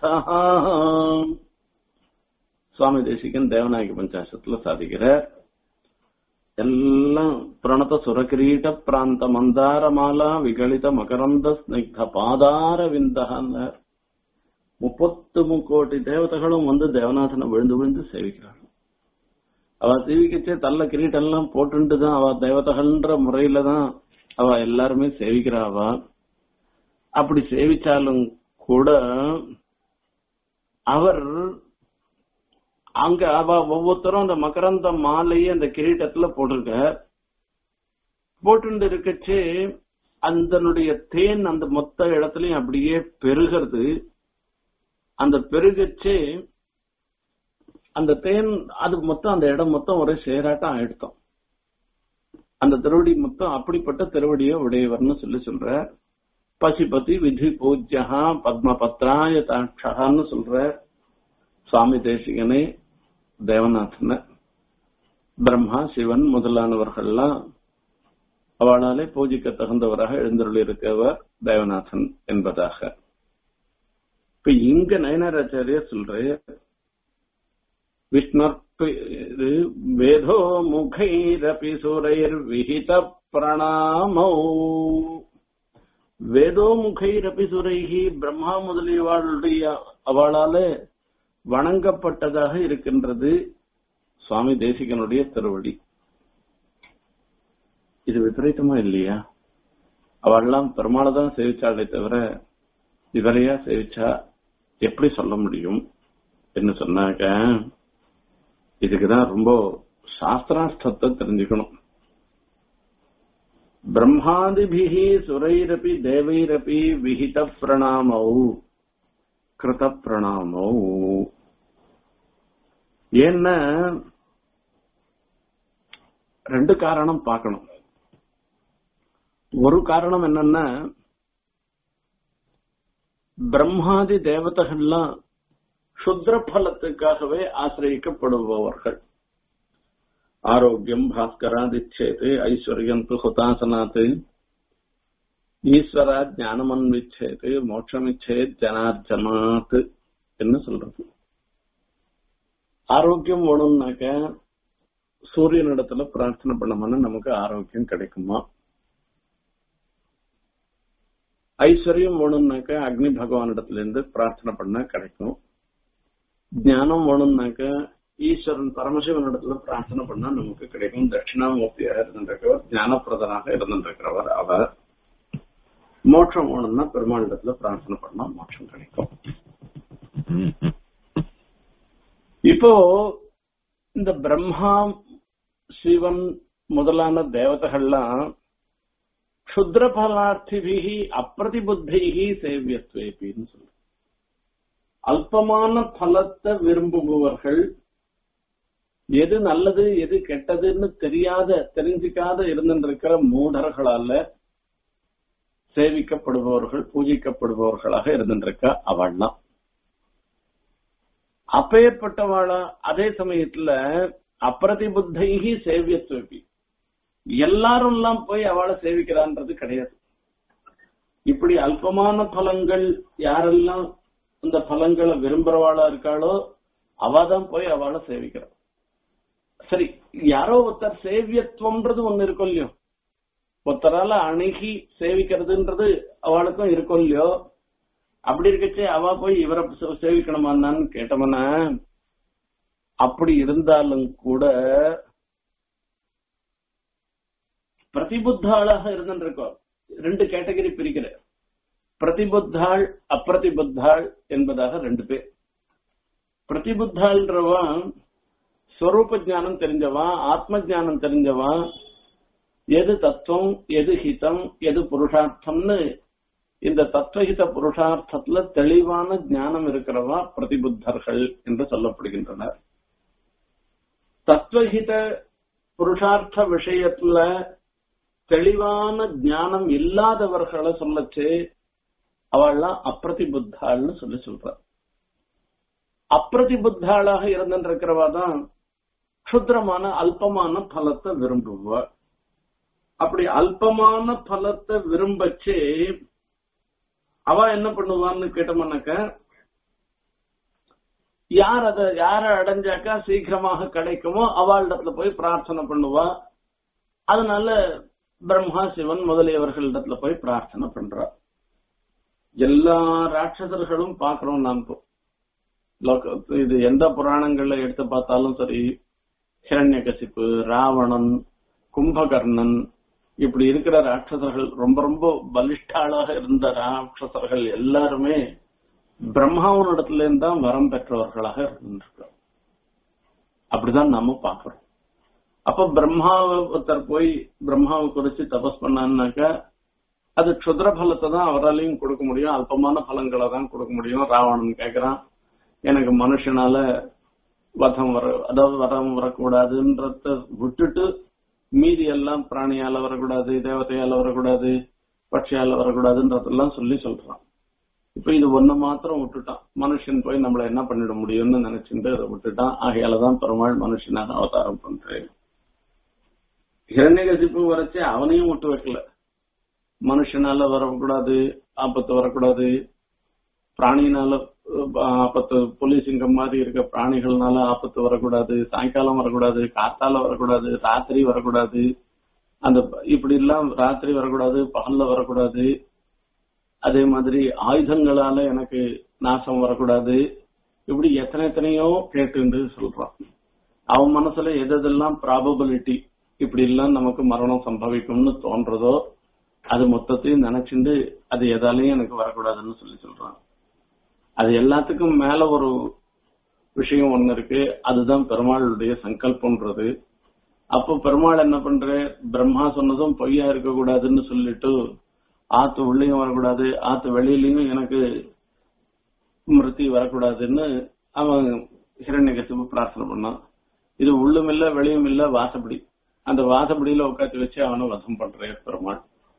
சுவாமி தேசிகன் தேவநாயகி பஞ்சாசத்துல சாதிக்கிற எல்லாம் பிரணத சுரகிரீட பிராந்த மந்தார மாலா விகலித மகரந்த ஸ்னிக்த பாதார விந்தகன்னர் முப்பத்து முக்கோடி தேவதைகளும் வந்து தேவநாதனை விழுந்து விழுந்து சேவிக்கிறாள் அவ சேவிக்கச்சே தள்ள கிரீட்டெல்லாம் போட்டுட்டு தான் அவ தேவதைகள்ன்ற முறையில தான் அவ எல்லாருமே சேவிக்கிறா அவ அப்படி சேவிச்சாலும் கூட அவர் அங்க அவ ஒவ்வொருத்தரும் அந்த மகரந்த மாலையை அந்த கிரீட்டத்துல போட்டிருக்க போட்டு இருக்கச்சு அதனுடைய தேன் அந்த மொத்த இடத்துலயும் அப்படியே பெருகிறது அந்த பெருகச்சு அந்த தேன் அது மொத்தம் அந்த இடம் மொத்தம் ஒரே சேராட்டம் ஆயிடுத்தோம் அந்த திருவடி மொத்தம் அப்படிப்பட்ட திருவடியை உடையவர்னு சொல்லி சொல்ற பசிபதி விதி பூஜ்யா பத்ம பத்ராய தாட்சகான்னு சொல்ற சுவாமி தேசிகனே தேவநாதன பிரம்மா சிவன் முதலானவர்கள்லாம் அவளாலே பூஜிக்க தகுந்தவராக எழுந்தருளி இருக்கவர் தேவநாதன் என்பதாக இப்ப இங்க நயனாராச்சாரியர் சொல்ற விஷ்ணர்பி வேதோ முகைரபி சுரைர் விஹித பிரணாமோ வேதோ முகைரபி சுரைகி பிரம்மா முதலியவாளுடைய அவளால வணங்கப்பட்டதாக இருக்கின்றது சுவாமி தேசிகனுடைய திருவடி இது விபரீதமா இல்லையா அவள்லாம் பெருமாளை தான் சேவிச்சாளே தவிர இவரையா சேவிச்சா எப்படி சொல்ல முடியும் என்ன சொன்னாக்க இதுக்குதான் ரொம்ப சாஸ்திராஷ்டத்தை தெரிஞ்சுக்கணும் பிரம்மாதிபிகி சுரைரபி தேவைரபி விஹித பிரணாமௌ கிருத பிரணாமௌ ஏன்னா ரெண்டு காரணம் பார்க்கணும் ஒரு காரணம் என்னன்னா பிரம்மாதி தேவதைகள்லாம் சுத்திர பலத்துக்காகவே ஆசிரியக்கப்படுபவர்கள் ஆரோக்கியம் பாஸ்கராதிச்சேது ஐஸ்வர்யம் து ஹுதாசனாத் ஈஸ்வரா ஞானமன்விச்சேது மோட்சமிச்சேத் ஜனார்ஜனாத் என்ன சொல்றது ஆரோக்கியம் வேணும்னாக்க சூரியனிடத்துல பிரார்த்தனை பண்ணோம்னா நமக்கு ஆரோக்கியம் கிடைக்குமா ஐஸ்வர்யம் வேணும்னாக்க அக்னி பகவானிடத்துல இருந்து பிரார்த்தனை பண்ணா கிடைக்கும் ஞானம் வேணும்னாக்க ஈஸ்வரன் பரமசிவன் இடத்துல பிரார்த்தனை பண்ணா நமக்கு கிடைக்கும் தட்சிணாமூர்த்தியாக இருந்திருக்கிறவர் ஞானப்பிரதனாக இருந்திருக்கிறவர் அவர் மோட்சம் வேணும்னா பெருமாள் இடத்துல பிரார்த்தனை பண்ணா மோட்சம் கிடைக்கும் இப்போ இந்த பிரம்மா சிவன் முதலான தேவதைகள்லாம் க்ஷுத்ர பலார்த்திபிகி அப்பிரதிபுத்திகி சேவியத்வேபின்னு சொல்ற அல்பமான பலத்தை விரும்புபவர்கள் எது நல்லது எது கெட்டதுன்னு தெரியாத தெரிஞ்சுக்காத இருந்திருக்கிற மூடர்களால சேவிக்கப்படுபவர்கள் பூஜிக்கப்படுபவர்களாக இருந்திருக்க அவள்லாம் அப்பேற்பட்டவாளா அதே சமயத்துல அப்பிரதிபுத்தைகி சேவியத்வபி எல்லாரும் எல்லாம் போய் அவளை சேவிக்கிறான்றது கிடையாது இப்படி அல்பமான பலங்கள் யாரெல்லாம் அந்த பலங்களை விரும்புறவாளா இருக்காளோ அவாதான் போய் அவளை சேவிக்கிறான் சரி யாரோ ஒருத்தர் சேவியத்துவம்ன்றது ஒண்ணு இருக்கும் இல்லையோ ஒருத்தரால அணுகி சேவிக்கிறதுன்றது அவளுக்கும் இருக்கும் இல்லையோ அப்படி இருக்கச்சே அவ போய் இவரை சேவிக்கணுமான்னு கேட்டவன அப்படி இருந்தாலும் கூட பிரதிபுத்தாளாக இருந்துருக்கோம் ரெண்டு கேட்டகரி பிரிக்கிற பிரதிபுத்தாள் அப்பிரதிபுத்தாள் என்பதாக ரெண்டு பேர் பிரதிபுத்தாள்ன்றவன் ஸ்வரூப ஜானம் தெரிஞ்சவன் ஆத்ம ஜானம் தெரிஞ்சவன் எது தத்துவம் எது ஹிதம் எது புருஷார்த்தம்னு இந்த தத்துவஹித புருஷார்த்தத்துல தெளிவான ஞானம் இருக்கிறவா பிரதிபுத்தர்கள் என்று சொல்லப்படுகின்றனர் தத்துவஹித புருஷார்த்த விஷயத்துல தெளிவான ஞானம் இல்லாதவர்களை சொல்லச்சு அவள்லாம் அப்பிரதிபுத்தாள்னு சொல்லி சொல்ற அப்பிரதிபுத்தாளாக இருந்திருக்கிறவா தான் க்ஷுத்ரமான அல்பமான பலத்தை விரும்புவா அப்படி அல்பமான பலத்தை விரும்பச்சு அவ என்ன பண்ணுவான்னு கேட்டோம்னாக்க யார் அத யார அடைஞ்சாக்கா சீக்கிரமாக கிடைக்குமோ அவளிடத்துல போய் பிரார்த்தனை பண்ணுவா அதனால பிரம்மா சிவன் முதலியவர்களிடத்துல போய் பிரார்த்தனை பண்றா எல்லா ராட்சசர்களும் பாக்குறோம் நாம் இப்போ லோக- இது எந்த புராணங்கள்ல எடுத்து பார்த்தாலும் சரி ஹிரண்யகசிப்பு ராவணன் கும்பகர்ணன் இப்படி இருக்கிற ராட்சசர்கள் ரொம்ப ரொம்ப பலிஷ்டாளாக இருந்த ராட்சசர்கள் எல்லாருமே பிரம்மாவனிடத்துல இருந்து தான் வரம் பெற்றவர்களாக இருந்திருக்காங்க அப்படிதான் நம்ம பாக்குறோம் அப்ப பிரம்மாவை ஒருத்தர் போய் பிரம்மாவை குறிச்சு தபஸ் பண்ணான்னாக்கா அது க்ஷுத்ர பலத்தை தான் அவராலையும் கொடுக்க முடியும் அல்பமான பலன்களை தான் கொடுக்க முடியும் ராவணன் கேக்குறான் எனக்கு மனுஷனால வதம் வர அதாவது வரம் வரக்கூடாதுன்றத விட்டுட்டு மீதி எல்லாம் பிராணியால வரக்கூடாது தேவதையால வரக்கூடாது பட்சியால வரக்கூடாதுன்றதெல்லாம் சொல்லி சொல்றான் இப்ப இது ஒண்ணு மாத்திரம் விட்டுட்டான் மனுஷன் போய் நம்மள என்ன பண்ணிட முடியும்னு நினைச்சுட்டு அதை விட்டுட்டான் ஆகையாலதான் பெருமாள் மனுஷனாக அவதாரம் பண்றேன் ஹிரண்யகசிப்பு வரைச்சு அவனையும் விட்டு வைக்கல மனுஷனால வரக்கூடாது ஆபத்து வரக்கூடாது பிராணினால அஹ், ஆபத்து புலி சிங்கம் மாதிரி இருக்க பிராணிகள்னால ஆபத்து வரக்கூடாது சாயங்காலம் வரக்கூடாது காத்தால வரக்கூடாது ராத்திரி வரக்கூடாது அந்த இப்படி எல்லாம் ராத்திரி வரக்கூடாது பகல்ல வரக்கூடாது அதே மாதிரி ஆயுதங்களால எனக்கு நாசம் வரக்கூடாது இப்படி எத்தனை எத்தனையோ கேட்டு சொல்றான் அவன் மனசுல எது எதெல்லாம் ப்ராபபிலிட்டி இப்படி எல்லாம் நமக்கு மரணம் சம்பவிக்கும்னு தோன்றதோ அது மொத்தத்தையும் நினைச்சுண்டு அது எதாலையும் எனக்கு வரக்கூடாதுன்னு சொல்லி சொல்றான் அது எல்லாத்துக்கும் மேல ஒரு விஷயம் ஒண்ணு இருக்கு அதுதான் பெருமாளுடைய சங்கல்பம்ன்றது அப்போ பெருமாள் என்ன பண்ற பிரம்மா சொன்னதும் பொய்யா இருக்க கூடாதுன்னு சொல்லிட்டு ஆத்து உள்ளேயும் வரக்கூடாது ஆத்து வெளியிலயும் எனக்கு மிருத்தி வரக்கூடாதுன்னு அவன் ஹிரண்யகசிபு பிரார்த்தனை பண்ணான் இது உள்ளும் இல்ல வெளியும் இல்ல வாசப்படி அந்த வாசப்படியில உட்காந்து வச்சு அவனை வசம் பண்றேன் பெருமாள்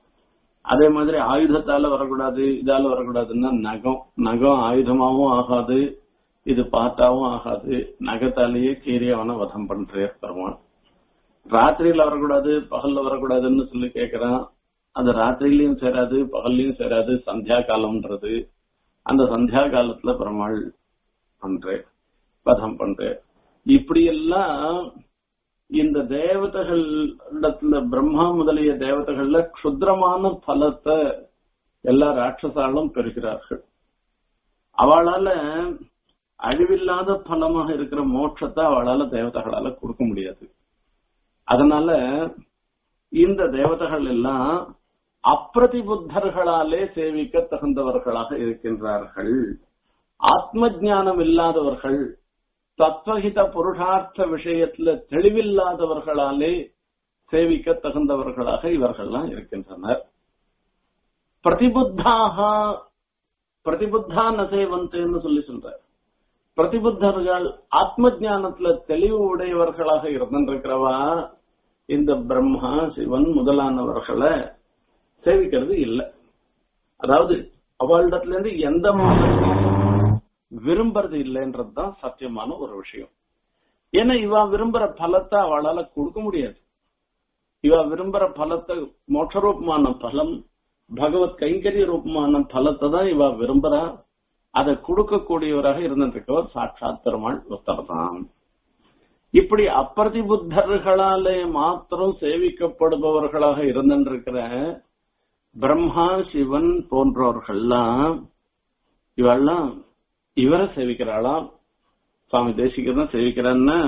அதே மாதிரி ஆயுதத்தால வரக்கூடாது இதால வரக்கூடாதுன்னா நகம் நகம் ஆயுதமாவும் ஆகாது இது பார்த்தாவும் ஆகாது நகத்தாலேயே கீறி அவனை வதம் பண்றேன் பெருமாள் ராத்திரியில வரக்கூடாது பகல்ல வரக்கூடாதுன்னு சொல்லி கேக்குறான் அது ராத்திரியிலயும் சேராது பகல்லையும் சேராது சந்தியா காலம்ன்றது அந்த சந்தியா காலத்துல பெருமாள் பண்றேன் வதம் பண்றேன் இப்படி எல்லாம் இந்த தேவதைகள் இடத்துல பிரம்மா முதலிய தேவதைகள்ல க்ஷுத்ரமான பலத்தை எல்லா ராட்சசாலும் பெறுகிறார்கள் அவளால அழிவில்லாத பலமாக இருக்கிற மோட்சத்தை அவளால தேவதைகளால கொடுக்க முடியாது அதனால இந்த தேவதைகள் எல்லாம் அப்பிரதிபுத்தர்களாலே சேவிக்க தகுந்தவர்களாக இருக்கின்றார்கள் ஆத்ம ஞானம் இல்லாதவர்கள் தத்வஹித புருஷார்த்த விஷயத்துல தெளிவில்லாதவர்களாலே சேவிக்க தகுந்தவர்களாக இவர்கள்லாம் இருக்கின்றனர் பிரதிபுத்தாக பிரதிபுத்தா நசேவந்தேன்னு சொல்லி சொல்ற பிரதிபுத்தர்கள் ஆத்ம ஞானத்துல தெளிவு உடையவர்களாக இருந்திருக்கிறவா இந்த பிரம்மா சிவன் முதலானவர்களை சேவிக்கிறது இல்லை அதாவது அவளிடத்துல இருந்து எந்த மாற்றமும் விரும்புறது இல்லைன்றதுதான் சத்தியமான ஒரு விஷயம் ஏன்னா இவ விரும்புற பலத்தை அவளால கொடுக்க முடியாது இவ விரும்புற பலத்தை மோட்சரூபமான பலம் பகவத் கைங்கரிய ரூபமான பலத்தை தான் இவ விரும்புறா அதை கொடுக்கக்கூடியவராக இருந்திருக்கவர் சாட்சாத் பெருமாள் ஒருத்தர் தான் இப்படி அப்பிரதிபுத்தர்களாலே மாத்திரம் சேவிக்கப்படுபவர்களாக இருந்திருக்கிற பிரம்மா சிவன் போன்றவர்கள்லாம் இவெல்லாம் இவரை சேவிக்கிறாளாம் சுவாமி தேசிகர் சேவிக்கிறான்னு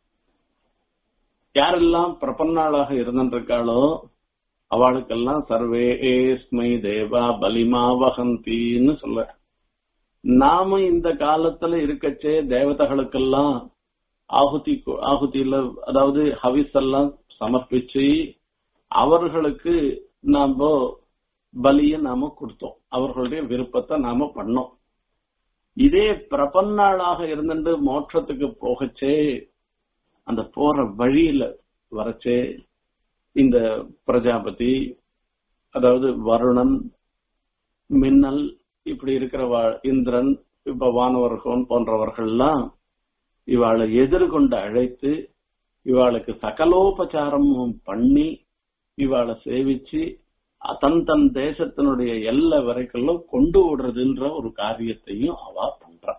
யாரெல்லாம் பிரபன்னாளாக இருந்திருக்காளோ அவளுக்கெல்லாம் சர்வேஸ்மை தேவா பலிமா வகந்தின்னு சொல்ல நாம இந்த காலத்துல இருக்கச்சே தேவதைகளுக்கெல்லாம் ஆகுதி ஆகுதியில அதாவது ஹவிஸ் எல்லாம் சமர்ப்பிச்சு அவர்களுக்கு நாம பலிய நாம கொடுத்தோம் அவர்களுடைய விருப்பத்தை நாம பண்ணோம் இதே பிரபன்னாளாக இருந்துட்டு மோட்சத்துக்கு போகச்சே அந்த போற வழியில வரச்சே இந்த பிரஜாபதி அதாவது வருணன் மின்னல் இப்படி இருக்கிற வா- இந்திரன் இப்ப வானவர்கோன் போன்றவர்கள்லாம் இவாளை எதிர்கொண்டு அழைத்து இவாளுக்கு சகலோபச்சாரமும் பண்ணி இவாளை சேவிச்சு தன் தன் தேசத்தினுடைய எல்லை வரைக்கும் கொண்டு விடுறதுன்ற ஒரு காரியத்தையும் அவ பண்றா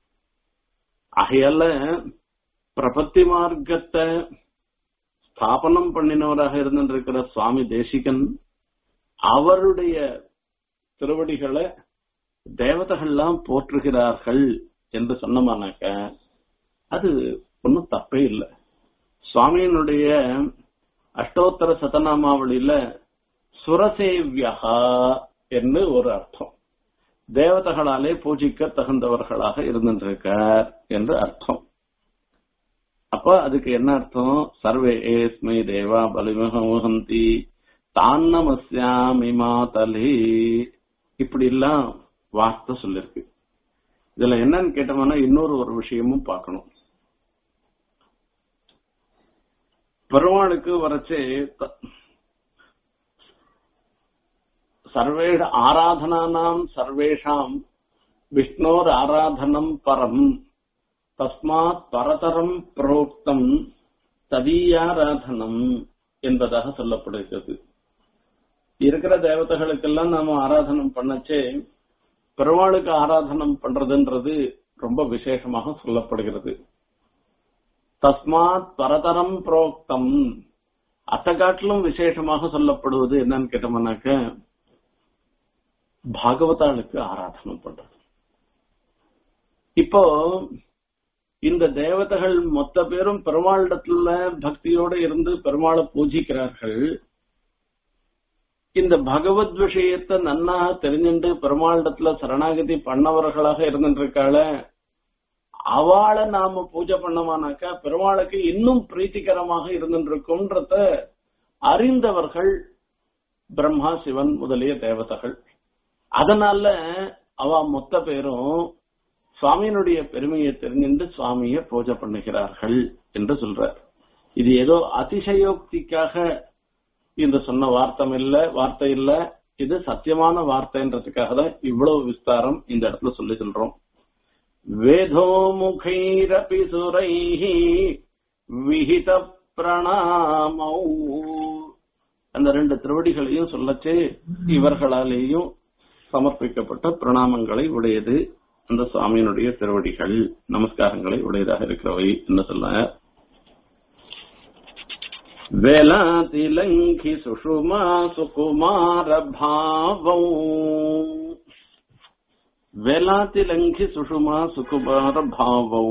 ஆகையால பிரபத்தி மார்க்கத்தை ஸ்தாபனம் பண்ணினவராக இருந்திருக்கிற சுவாமி தேசிகன் அவருடைய திருவடிகளை தேவதைகள்லாம் போற்றுகிறார்கள் என்று சொன்னோமானாக்க அது ஒன்றும் தப்பே இல்லை சுவாமியினுடைய அஷ்டோத்தர சதநாமாவளியில சுரசேவியகா என்று ஒரு அர்த்தம் தேவதைகளாலே பூஜிக்க தகுந்தவர்களாக இருந்திருக்கார் என்று அர்த்தம் அப்ப அப்ப அதுக்கு என்ன அர்த்தம் சர்வே ஏஸ்மை தேவா பலிமகந்தி தான் நமஸ்யாமி மாதலி இப்படி எல்லாம் வார்த்தை சொல்லிருக்கு இதுல என்னன்னு கேட்டோம்னா இன்னொரு ஒரு விஷயமும் பார்க்கணும் பெருமாளுக்கு வரச்சே த- சர்வேஷ ஆராதனானாம் சர்வேஷாம் விஷ்ணோர் ஆராதனம் பரம் தஸ்மாத் பரதரம் புரோக்தம் ததீயாராதனம் என்பதாக சொல்லப்படுகிறது இருக்கிற தேவதைகளுக்கெல்லாம் நாம ஆராதனம் பண்ணச்சே பெருமாளுக்கு ஆராதனம் பண்றதுன்றது ரொம்ப விசேஷமாக சொல்லப்படுகிறது தஸ்மாத் பரதரம் புரோக்தம் அத்தை காட்டிலும் விசேஷமாக சொல்லப்படுவது என்னன்னு கேட்டோம்னாக்க பாகவதாளுக்கு ஆராதனம் பண்றது இப்போ இந்த தேவதைகள் மொத்த பேரும் பெருமாளிடத்துல பக்தியோட இருந்து பெருமாளை பூஜிக்கிறார்கள் இந்த பகவத் விஷயத்தை நன்னாக தெரிஞ்சுட்டு பெருமாளிடத்துல சரணாகதி பண்ணவர்களாக இருந்துருக்காள அவளை நாம பூஜை பண்ணோமானாக்கா பெருமாளுக்கு இன்னும் பிரீத்திகரமாக இருந்துருக்கும்ன்றத அறிந்தவர்கள் பிரம்மா சிவன் முதலிய தேவதைகள் அதனால அவ மொத்த பேரும் சுவாமியினுடைய பெருமையை தெரிஞ்சுட்டு சுவாமியை பூஜை பண்ணுகிறார்கள் என்று சொல்றார் இது ஏதோ அதிசயோக்திக்காக இந்த சொன்ன வார்த்தை இல்ல வார்த்தை இல்ல இது சத்தியமான வார்த்தைன்றதுக்காக தான் இவ்வளவு விஸ்தாரம் இந்த இடத்துல சொல்லி சொல்றோம் வேதோ முகைரபி சுரைஹி விஹித பிரணாமௌ அந்த ரெண்டு திருவடிகளையும் சொல்லச்சே இவர்களாலேயும் சமர்ப்பிக்கப்பட்ட பிரணாமங்களை உடையது அந்த சுவாமியினுடைய திருவடிகள் நமஸ்காரங்களை உடையதாக இருக்கிறவை என்ன சொல்ல வேலாதிலங்கி சுஷுமா சுகுமார பாவௌ வேலாதிலங்கி சுஷுமா சுகுமார பாவௌ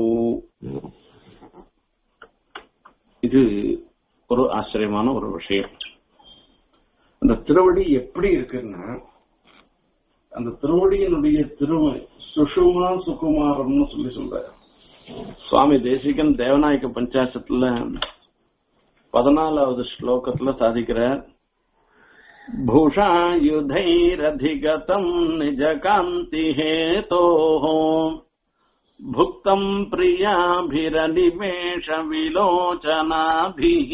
இது ஒரு ஆச்சரியமான ஒரு விஷயம் அந்த திருவடி எப்படி இருக்குன்னா அந்த திருவடியினுடைய திருமை சுஷுமா சுகுமாரம்னு சொல்லி சொல்ற சுவாமி தேசிகன் தேவநாயக பஞ்சாசத்துல பதினாலாவது ஸ்லோகத்துல சாதிக்கிறார் भूषायुधैरधिगतम् निजकान्तिहेतोः भुक्तम् प्रियाभिरनिमेषविलोचनाभिः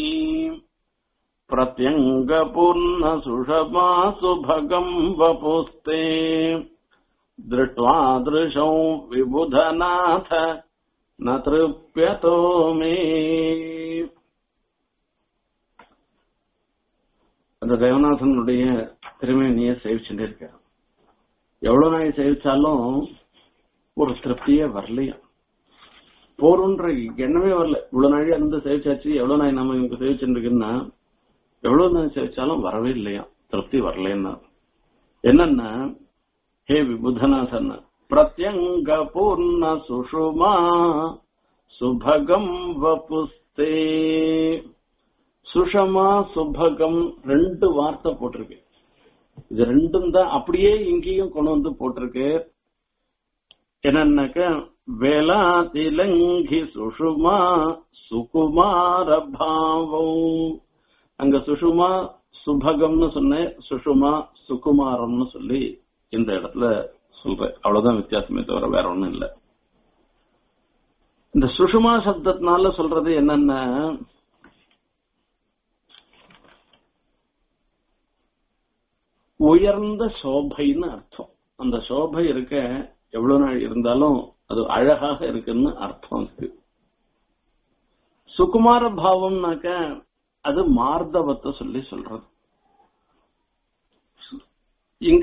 प्रत्यङ्गपूर्णसुषमासुभगम् वपुस्ते दृष्ट्वा दृशौ विबुधनाथ न तृप्यतो मे அந்த தேவநாதனுடைய திருமேனிய சேவிச்சுட்டே இருக்கார் எவ்வளவு நாள் சேவிச்சாலும் ஒரு திருப்தியே வரலையா போறோன்ற எண்ணமே வரல இவ்வளவு நாள் இருந்து சேவிச்சாச்சு எவ்வளவு நாள் நம்ம இவங்க சேவிச்சுட்டு இருக்குன்னா எவ்வளவு நாள் சேவிச்சாலும் வரவே இல்லையா திருப்தி வரலன்னா என்னன்னா ஹே விபுதநாதன் பிரத்யங்க பூர்ண சுஷுமா சுபகம் வபுஸ்தே சுஷமா சுபகம் ரெண்டு வார்த்தை போட்டிருக்கு இது ரெண்டும் தான் அப்படியே இங்கேயும் கொண்டு வந்து போட்டிருக்கு என்னன்னாக்க வேளா திலங்கி சுஷுமா சுகுமார பாவம் அங்க சுஷுமா சுபகம்னு சொன்னேன் சுஷுமா சுகுமாரம்னு சொல்லி இந்த இடத்துல சொல்றேன் அவ்வளவுதான் வித்தியாசமே தவிர வேற ஒண்ணும் இல்ல இந்த சுஷுமா சப்தத்தினால சொல்றது என்னன்னா உயர்ந்த சோபைன்னு அர்த்தம் அந்த சோபை இருக்க எவ்வளவு நாள் இருந்தாலும் அது அழகாக இருக்குன்னு அர்த்தம் இருக்கு சுகுமார பாவம்னாக்க அது மார்தவத்தை சொல்லி சொல்றது இங்க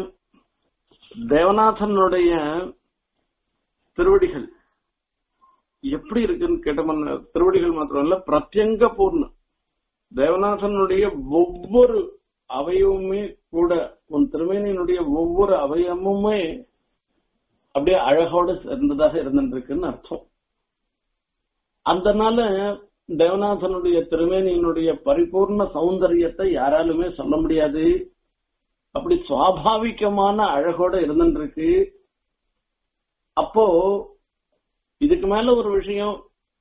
தேவநாதனுடைய திருவடிகள் எப்படி இருக்குன்னு கேட்டோம்னா திருவடிகள் மாத்திரம் இல்ல பிரத்யங்க பூர்ணம் தேவநாதனுடைய ஒவ்வொரு அவயவமே கூட உன் திருமேனியினுடைய ஒவ்வொரு அவயவமுமே அப்படியே அழகோடு சேர்ந்ததாக இருந்துருக்குன்னு அர்த்தம் அதனால தேவநாதனுடைய திருமேனியினுடைய பரிபூர்ண சௌந்தரியத்தை யாராலுமே சொல்ல முடியாது அப்படி சுவாபாவிகமான அழகோட இருந்துருக்கு அப்போ இதுக்கு மேல ஒரு விஷயம்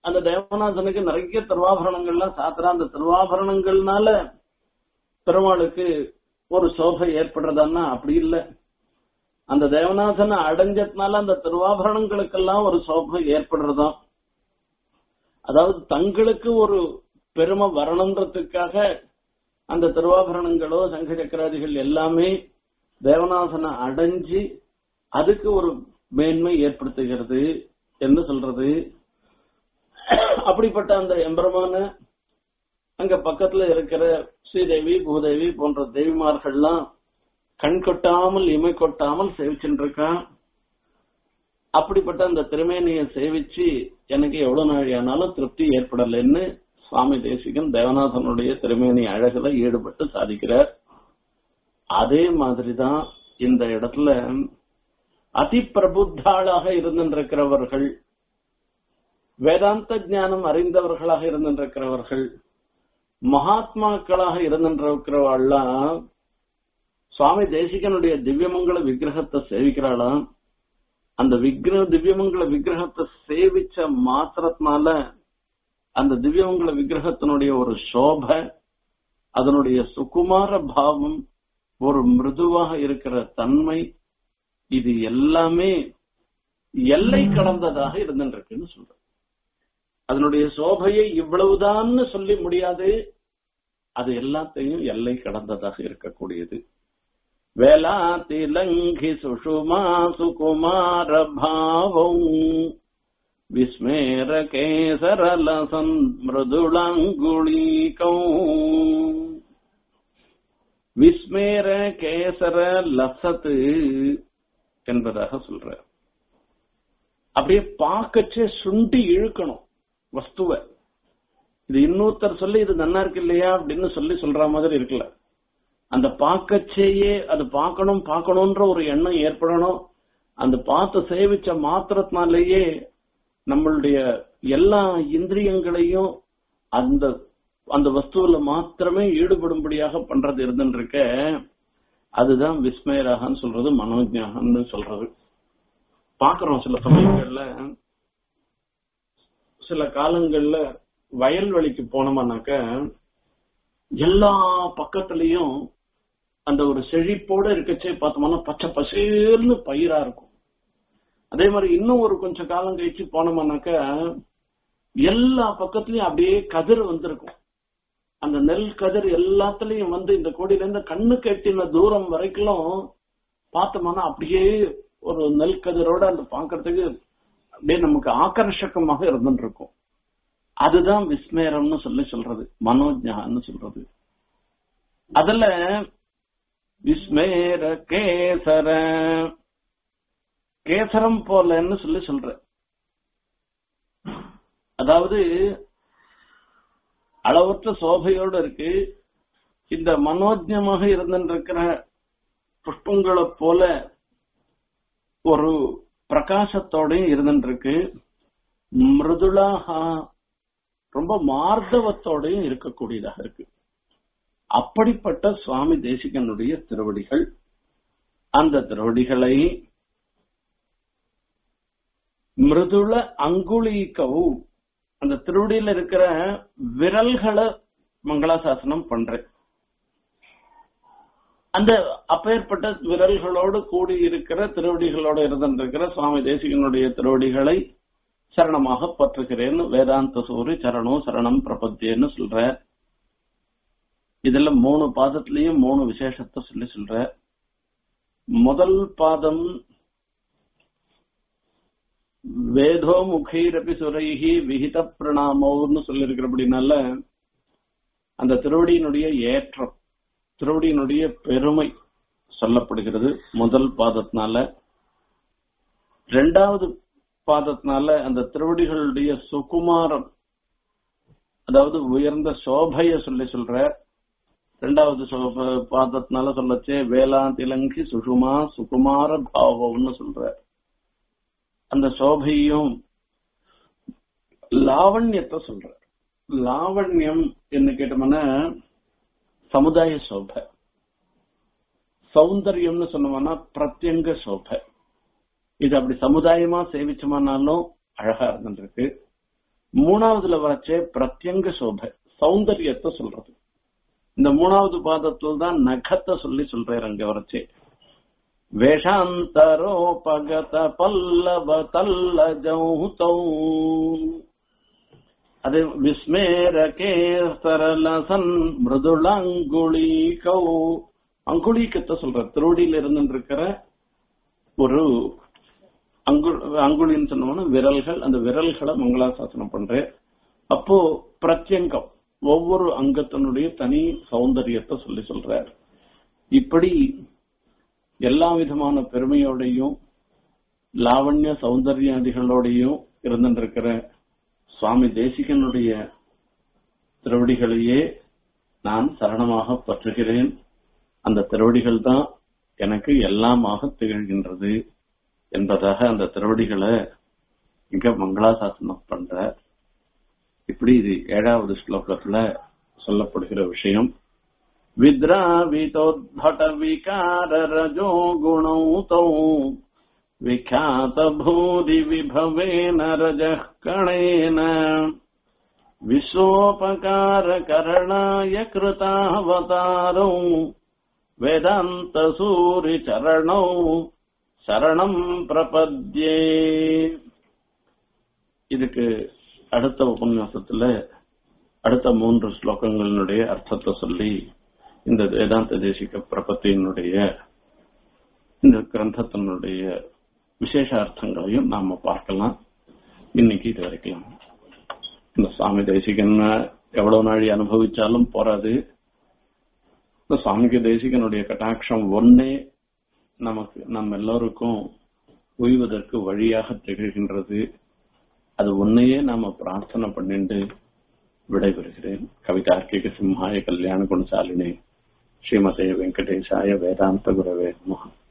அந்த தேவநாதனுக்கு நிறைய திருவாபரணங்கள்லாம் சாத்துறா அந்த திருவாபரணங்கள்னால பெருமாளுக்கு ஒரு சோபை ஏற்படுறதான்னா அப்படி இல்லை அந்த தேவநாதனை அடைஞ்சதுனால அந்த திருவாபரணங்களுக்கெல்லாம் ஒரு சோபை ஏற்படுறதாம் அதாவது தங்களுக்கு ஒரு பெருமை வரணுன்றதுக்காக அந்த திருவாபரணங்களோ சங்க சக்கராதிகள் எல்லாமே தேவநாதனை அடைஞ்சு அதுக்கு ஒரு மேன்மை ஏற்படுத்துகிறது என்று சொல்றது அப்படிப்பட்ட அந்த எம்பெருமான அங்க பக்கத்துல இருக்கிற ஸ்ரீதேவி பூதேவி போன்ற தேவிமார்கள்லாம் கண் கொட்டாமல் இமை கொட்டாமல் சேவிச்சுட்டு இருக்கான் அப்படிப்பட்ட அந்த திருமேனியை சேவிச்சு எனக்கு எவ்வளவு நாள் ஆனாலும் திருப்தி ஏற்படலைன்னு சுவாமி தேசிகன் தேவநாதனுடைய திருமேனி அழகுல ஈடுபட்டு சாதிக்கிறார் அதே மாதிரிதான் இந்த இடத்துல அதி பிரபுத்தாளாக இருந்திருக்கிறவர்கள் வேதாந்த ஞானம் அறிந்தவர்களாக இருந்திருக்கிறவர்கள் மகாத்மாக்களாக இருந்திருக்கிறவாள்லாம் சுவாமி தேசிகனுடைய திவ்யமங்கல விக்கிரகத்தை சேவிக்கிறாளாம் அந்த விக்கிர திவ்யமங்கல விக்கிரகத்தை சேவிச்ச மாத்திரத்தினால அந்த திவ்யமங்கல விக்கிரகத்தினுடைய ஒரு சோபை அதனுடைய சுகுமார பாவம் ஒரு மிருதுவாக இருக்கிற தன்மை இது எல்லாமே எல்லை கடந்ததாக இருந்துருக்குன்னு சொல்ற அதனுடைய சோபையை இவ்வளவுதான்னு சொல்லி முடியாது அது எல்லாத்தையும் எல்லை கடந்ததாக இருக்கக்கூடியது வேலா திலங்கி சுஷுமா சுகுமார பாவம் விஸ்மேர கேசரலசன் மிருதுளாங்குளீகம் விஸ்மேர கேசர லசத்து என்பதாக சொல்ற அப்படியே பார்க்கச்சே சுண்டி இழுக்கணும் வஸ்துவ இது இன்னொருத்தர் சொல்லி இது நன்னா இருக்கு இல்லையா அப்படின்னு சொல்லி சொல்ற மாதிரி இருக்குல்ல அந்த பார்க்கச்சேயே அது பார்க்கணும் பார்க்கணும்ன்ற ஒரு எண்ணம் ஏற்படணும் அந்த பார்த்து சேவிச்ச மாத்திரத்தினாலேயே நம்மளுடைய எல்லா இந்திரியங்களையும் அந்த அந்த வஸ்துவில மாத்திரமே ஈடுபடும்படியாக பண்றது இருந்துருக்க அதுதான் விஸ்மயராகன்னு சொல்றது மனோஜாகன்னு சொல்றது பாக்குறோம் சில சமயங்கள்ல சில காலங்கள்ல வயல்வெளிக்கு போனோம்னாக்க எல்லா பக்கத்துலயும் அந்த ஒரு செழிப்போட இருக்கச்சே பார்த்தோம்னா பச்சை பசேல்னு பயிரா இருக்கும் அதே மாதிரி இன்னும் ஒரு கொஞ்சம் காலம் கழிச்சு போனோம்னாக்க எல்லா பக்கத்துலயும் அப்படியே கதிர் வந்திருக்கும் அந்த நெல் கதிர் எல்லாத்துலயும் வந்து இந்த கோடியில இருந்து கண்ணு கட்டின தூரம் வரைக்கும் பார்த்தோம்னா அப்படியே ஒரு நெல் கதிரோட அந்த பாக்குறதுக்கு அப்படியே நமக்கு ஆக்கர்ஷகமாக இருந்துட்டு இருக்கும் அதுதான் விஸ்மேரம்னு சொல்லி சொல்றது மனோஜான்னு சொல்றது அதுல விஸ்மேர கேசர கேசரம் போலன்னு சொல்லி சொல்ற அதாவது அளவற்ற சோபையோடு இருக்கு இந்த மனோஜமாக இருந்திருக்கிற புஷ்பங்களை போல ஒரு பிரகாசத்தோடையும் இருந்துருக்கு மிருதுளாக ரொம்ப மார்தவத்தோடையும் இருக்கக்கூடியதாக இருக்கு அப்படிப்பட்ட சுவாமி தேசிகனுடைய திருவடிகள் அந்த திருவடிகளை மிருதுள அங்குலீக்கவும் அந்த திருவடியில இருக்கிற விரல்களை மங்களாசாசனம் பண்றேன் அந்த அப்பேற்பட்ட விரல்களோடு கூடி இருக்கிற திருவடிகளோடு இருந்திருக்கிற சுவாமி தேசிகனுடைய திருவடிகளை சரணமாக பற்றுகிறேன்னு வேதாந்த சூரி சரணம் சரணம் பிரபத்தியன்னு சொல்ற இதுல மூணு பாதத்திலையும் மூணு விசேஷத்தை சொல்லி சொல்ற முதல் பாதம் வேதோ முகைரபி சுரைகி விகித பிரணாமோன்னு சொல்லியிருக்கிறபடினால அந்த திருவடியினுடைய ஏற்றம் திருவடியினுடைய பெருமை சொல்லப்படுகிறது முதல் பாதத்தினால ரெண்டாவது பாதத்தினால அந்த திருவடிகளுடைய சுகுமாரம் அதாவது உயர்ந்த சோபைய சொல்லி சொல்ற ரெண்டாவது சோப- பாதத்தினால சொல்லச்சே வேளா திலங்கி சுகுமா சுகுமார பாவம்னு சொல்ற அந்த சோபையும் லாவண்யத்தை சொல்ற லாவண்யம் என்ன கேட்டோம்னா சமுதாய சோபை சௌந்தரியம்னு சொன்னோம்னா பிரத்யங்க சோபை இது அப்படி சமுதாயமா சேவிச்சோம்னாலும் அழகா இருந்துருக்கு மூணாவதுல வரைச்சே பிரத்யங்க சோபை சௌந்தரியத்தை சொல்றது இந்த மூணாவது பாதத்தில் தான் நகத்தை சொல்லி சொல்றாரு அங்க வரைச்சே வேஷாந்தரோபகத பல்லவ தல்லஜௌதௌ அது விஸ்மேரகே சரலசன் மிருதுளங்குளீகௌ அங்குளீக்கத்தை சொல்ற திருவடியில இருந்து இருக்கிற ஒரு அங்கு அங்குலின்னு சொன்னோம்னா விரல்கள் அந்த விரல்களை மங்களாசாசனம் பண்றேன் அப்போ பிரத்யங்கம் ஒவ்வொரு அங்கத்தினுடைய தனி சௌந்தரியத்தை சொல்லி சொல்றார் இப்படி எல்லா விதமான பெருமையோடையும் லாவண்ய சௌந்தர்யாதிகளோடையும் இருந்துருக்கிற சுவாமி தேசிகனுடைய திருவடிகளையே நான் சரணமாக பற்றுகிறேன் அந்த திருவடிகள் தான் எனக்கு எல்லாமாக திகழ்கின்றது என்பதாக அந்த திருவடிகளை இங்க மங்களாசாசனம் பண்ற இப்படி இது ஏழாவது ஸ்லோகத்துல சொல்லப்படுகிற விஷயம் வித்ராவிதோத்பட விகார ரஜோ குணௌதௌ விख्यात भूरि विभवेन रजः कणेन विश्वोपकारकरणाय कृतावतारौ वेदान्तसूरिचरणौ சரணம் பிரபத்யே இதுக்கு அடுத்த உபன்யாசத்துல அடுத்த மூன்று ஸ்லோகங்களினுடைய அர்த்தத்தை சொல்லி இந்த வேதாந்த தேசிக பிரபத்தியினுடைய இந்த கிரந்தத்தினுடைய விசேஷ அர்த்தங்களையும் நாம பார்க்கலாம் இன்னைக்கு இது வரைக்கும் இந்த சுவாமி தேசிகன் எவ்வளவு நாழி அனுபவிச்சாலும் போறாது இந்த சுவாமிக்கு தேசிகனுடைய கட்டாட்சம் ஒன்னே நமக்கு நம்ம எல்லோருக்கும் ஓய்வதற்கு வழியாக திகழ்கின்றது அது உன்னையே நாம பிரார்த்தனை பண்ணிட்டு விடைபெறுகிறேன் கவிதார்க்கிக சிம்ஹாய கல்யாண குணசாலினி ஸ்ரீமதே வெங்கடேசாய வேதாந்த குரவே நமஹ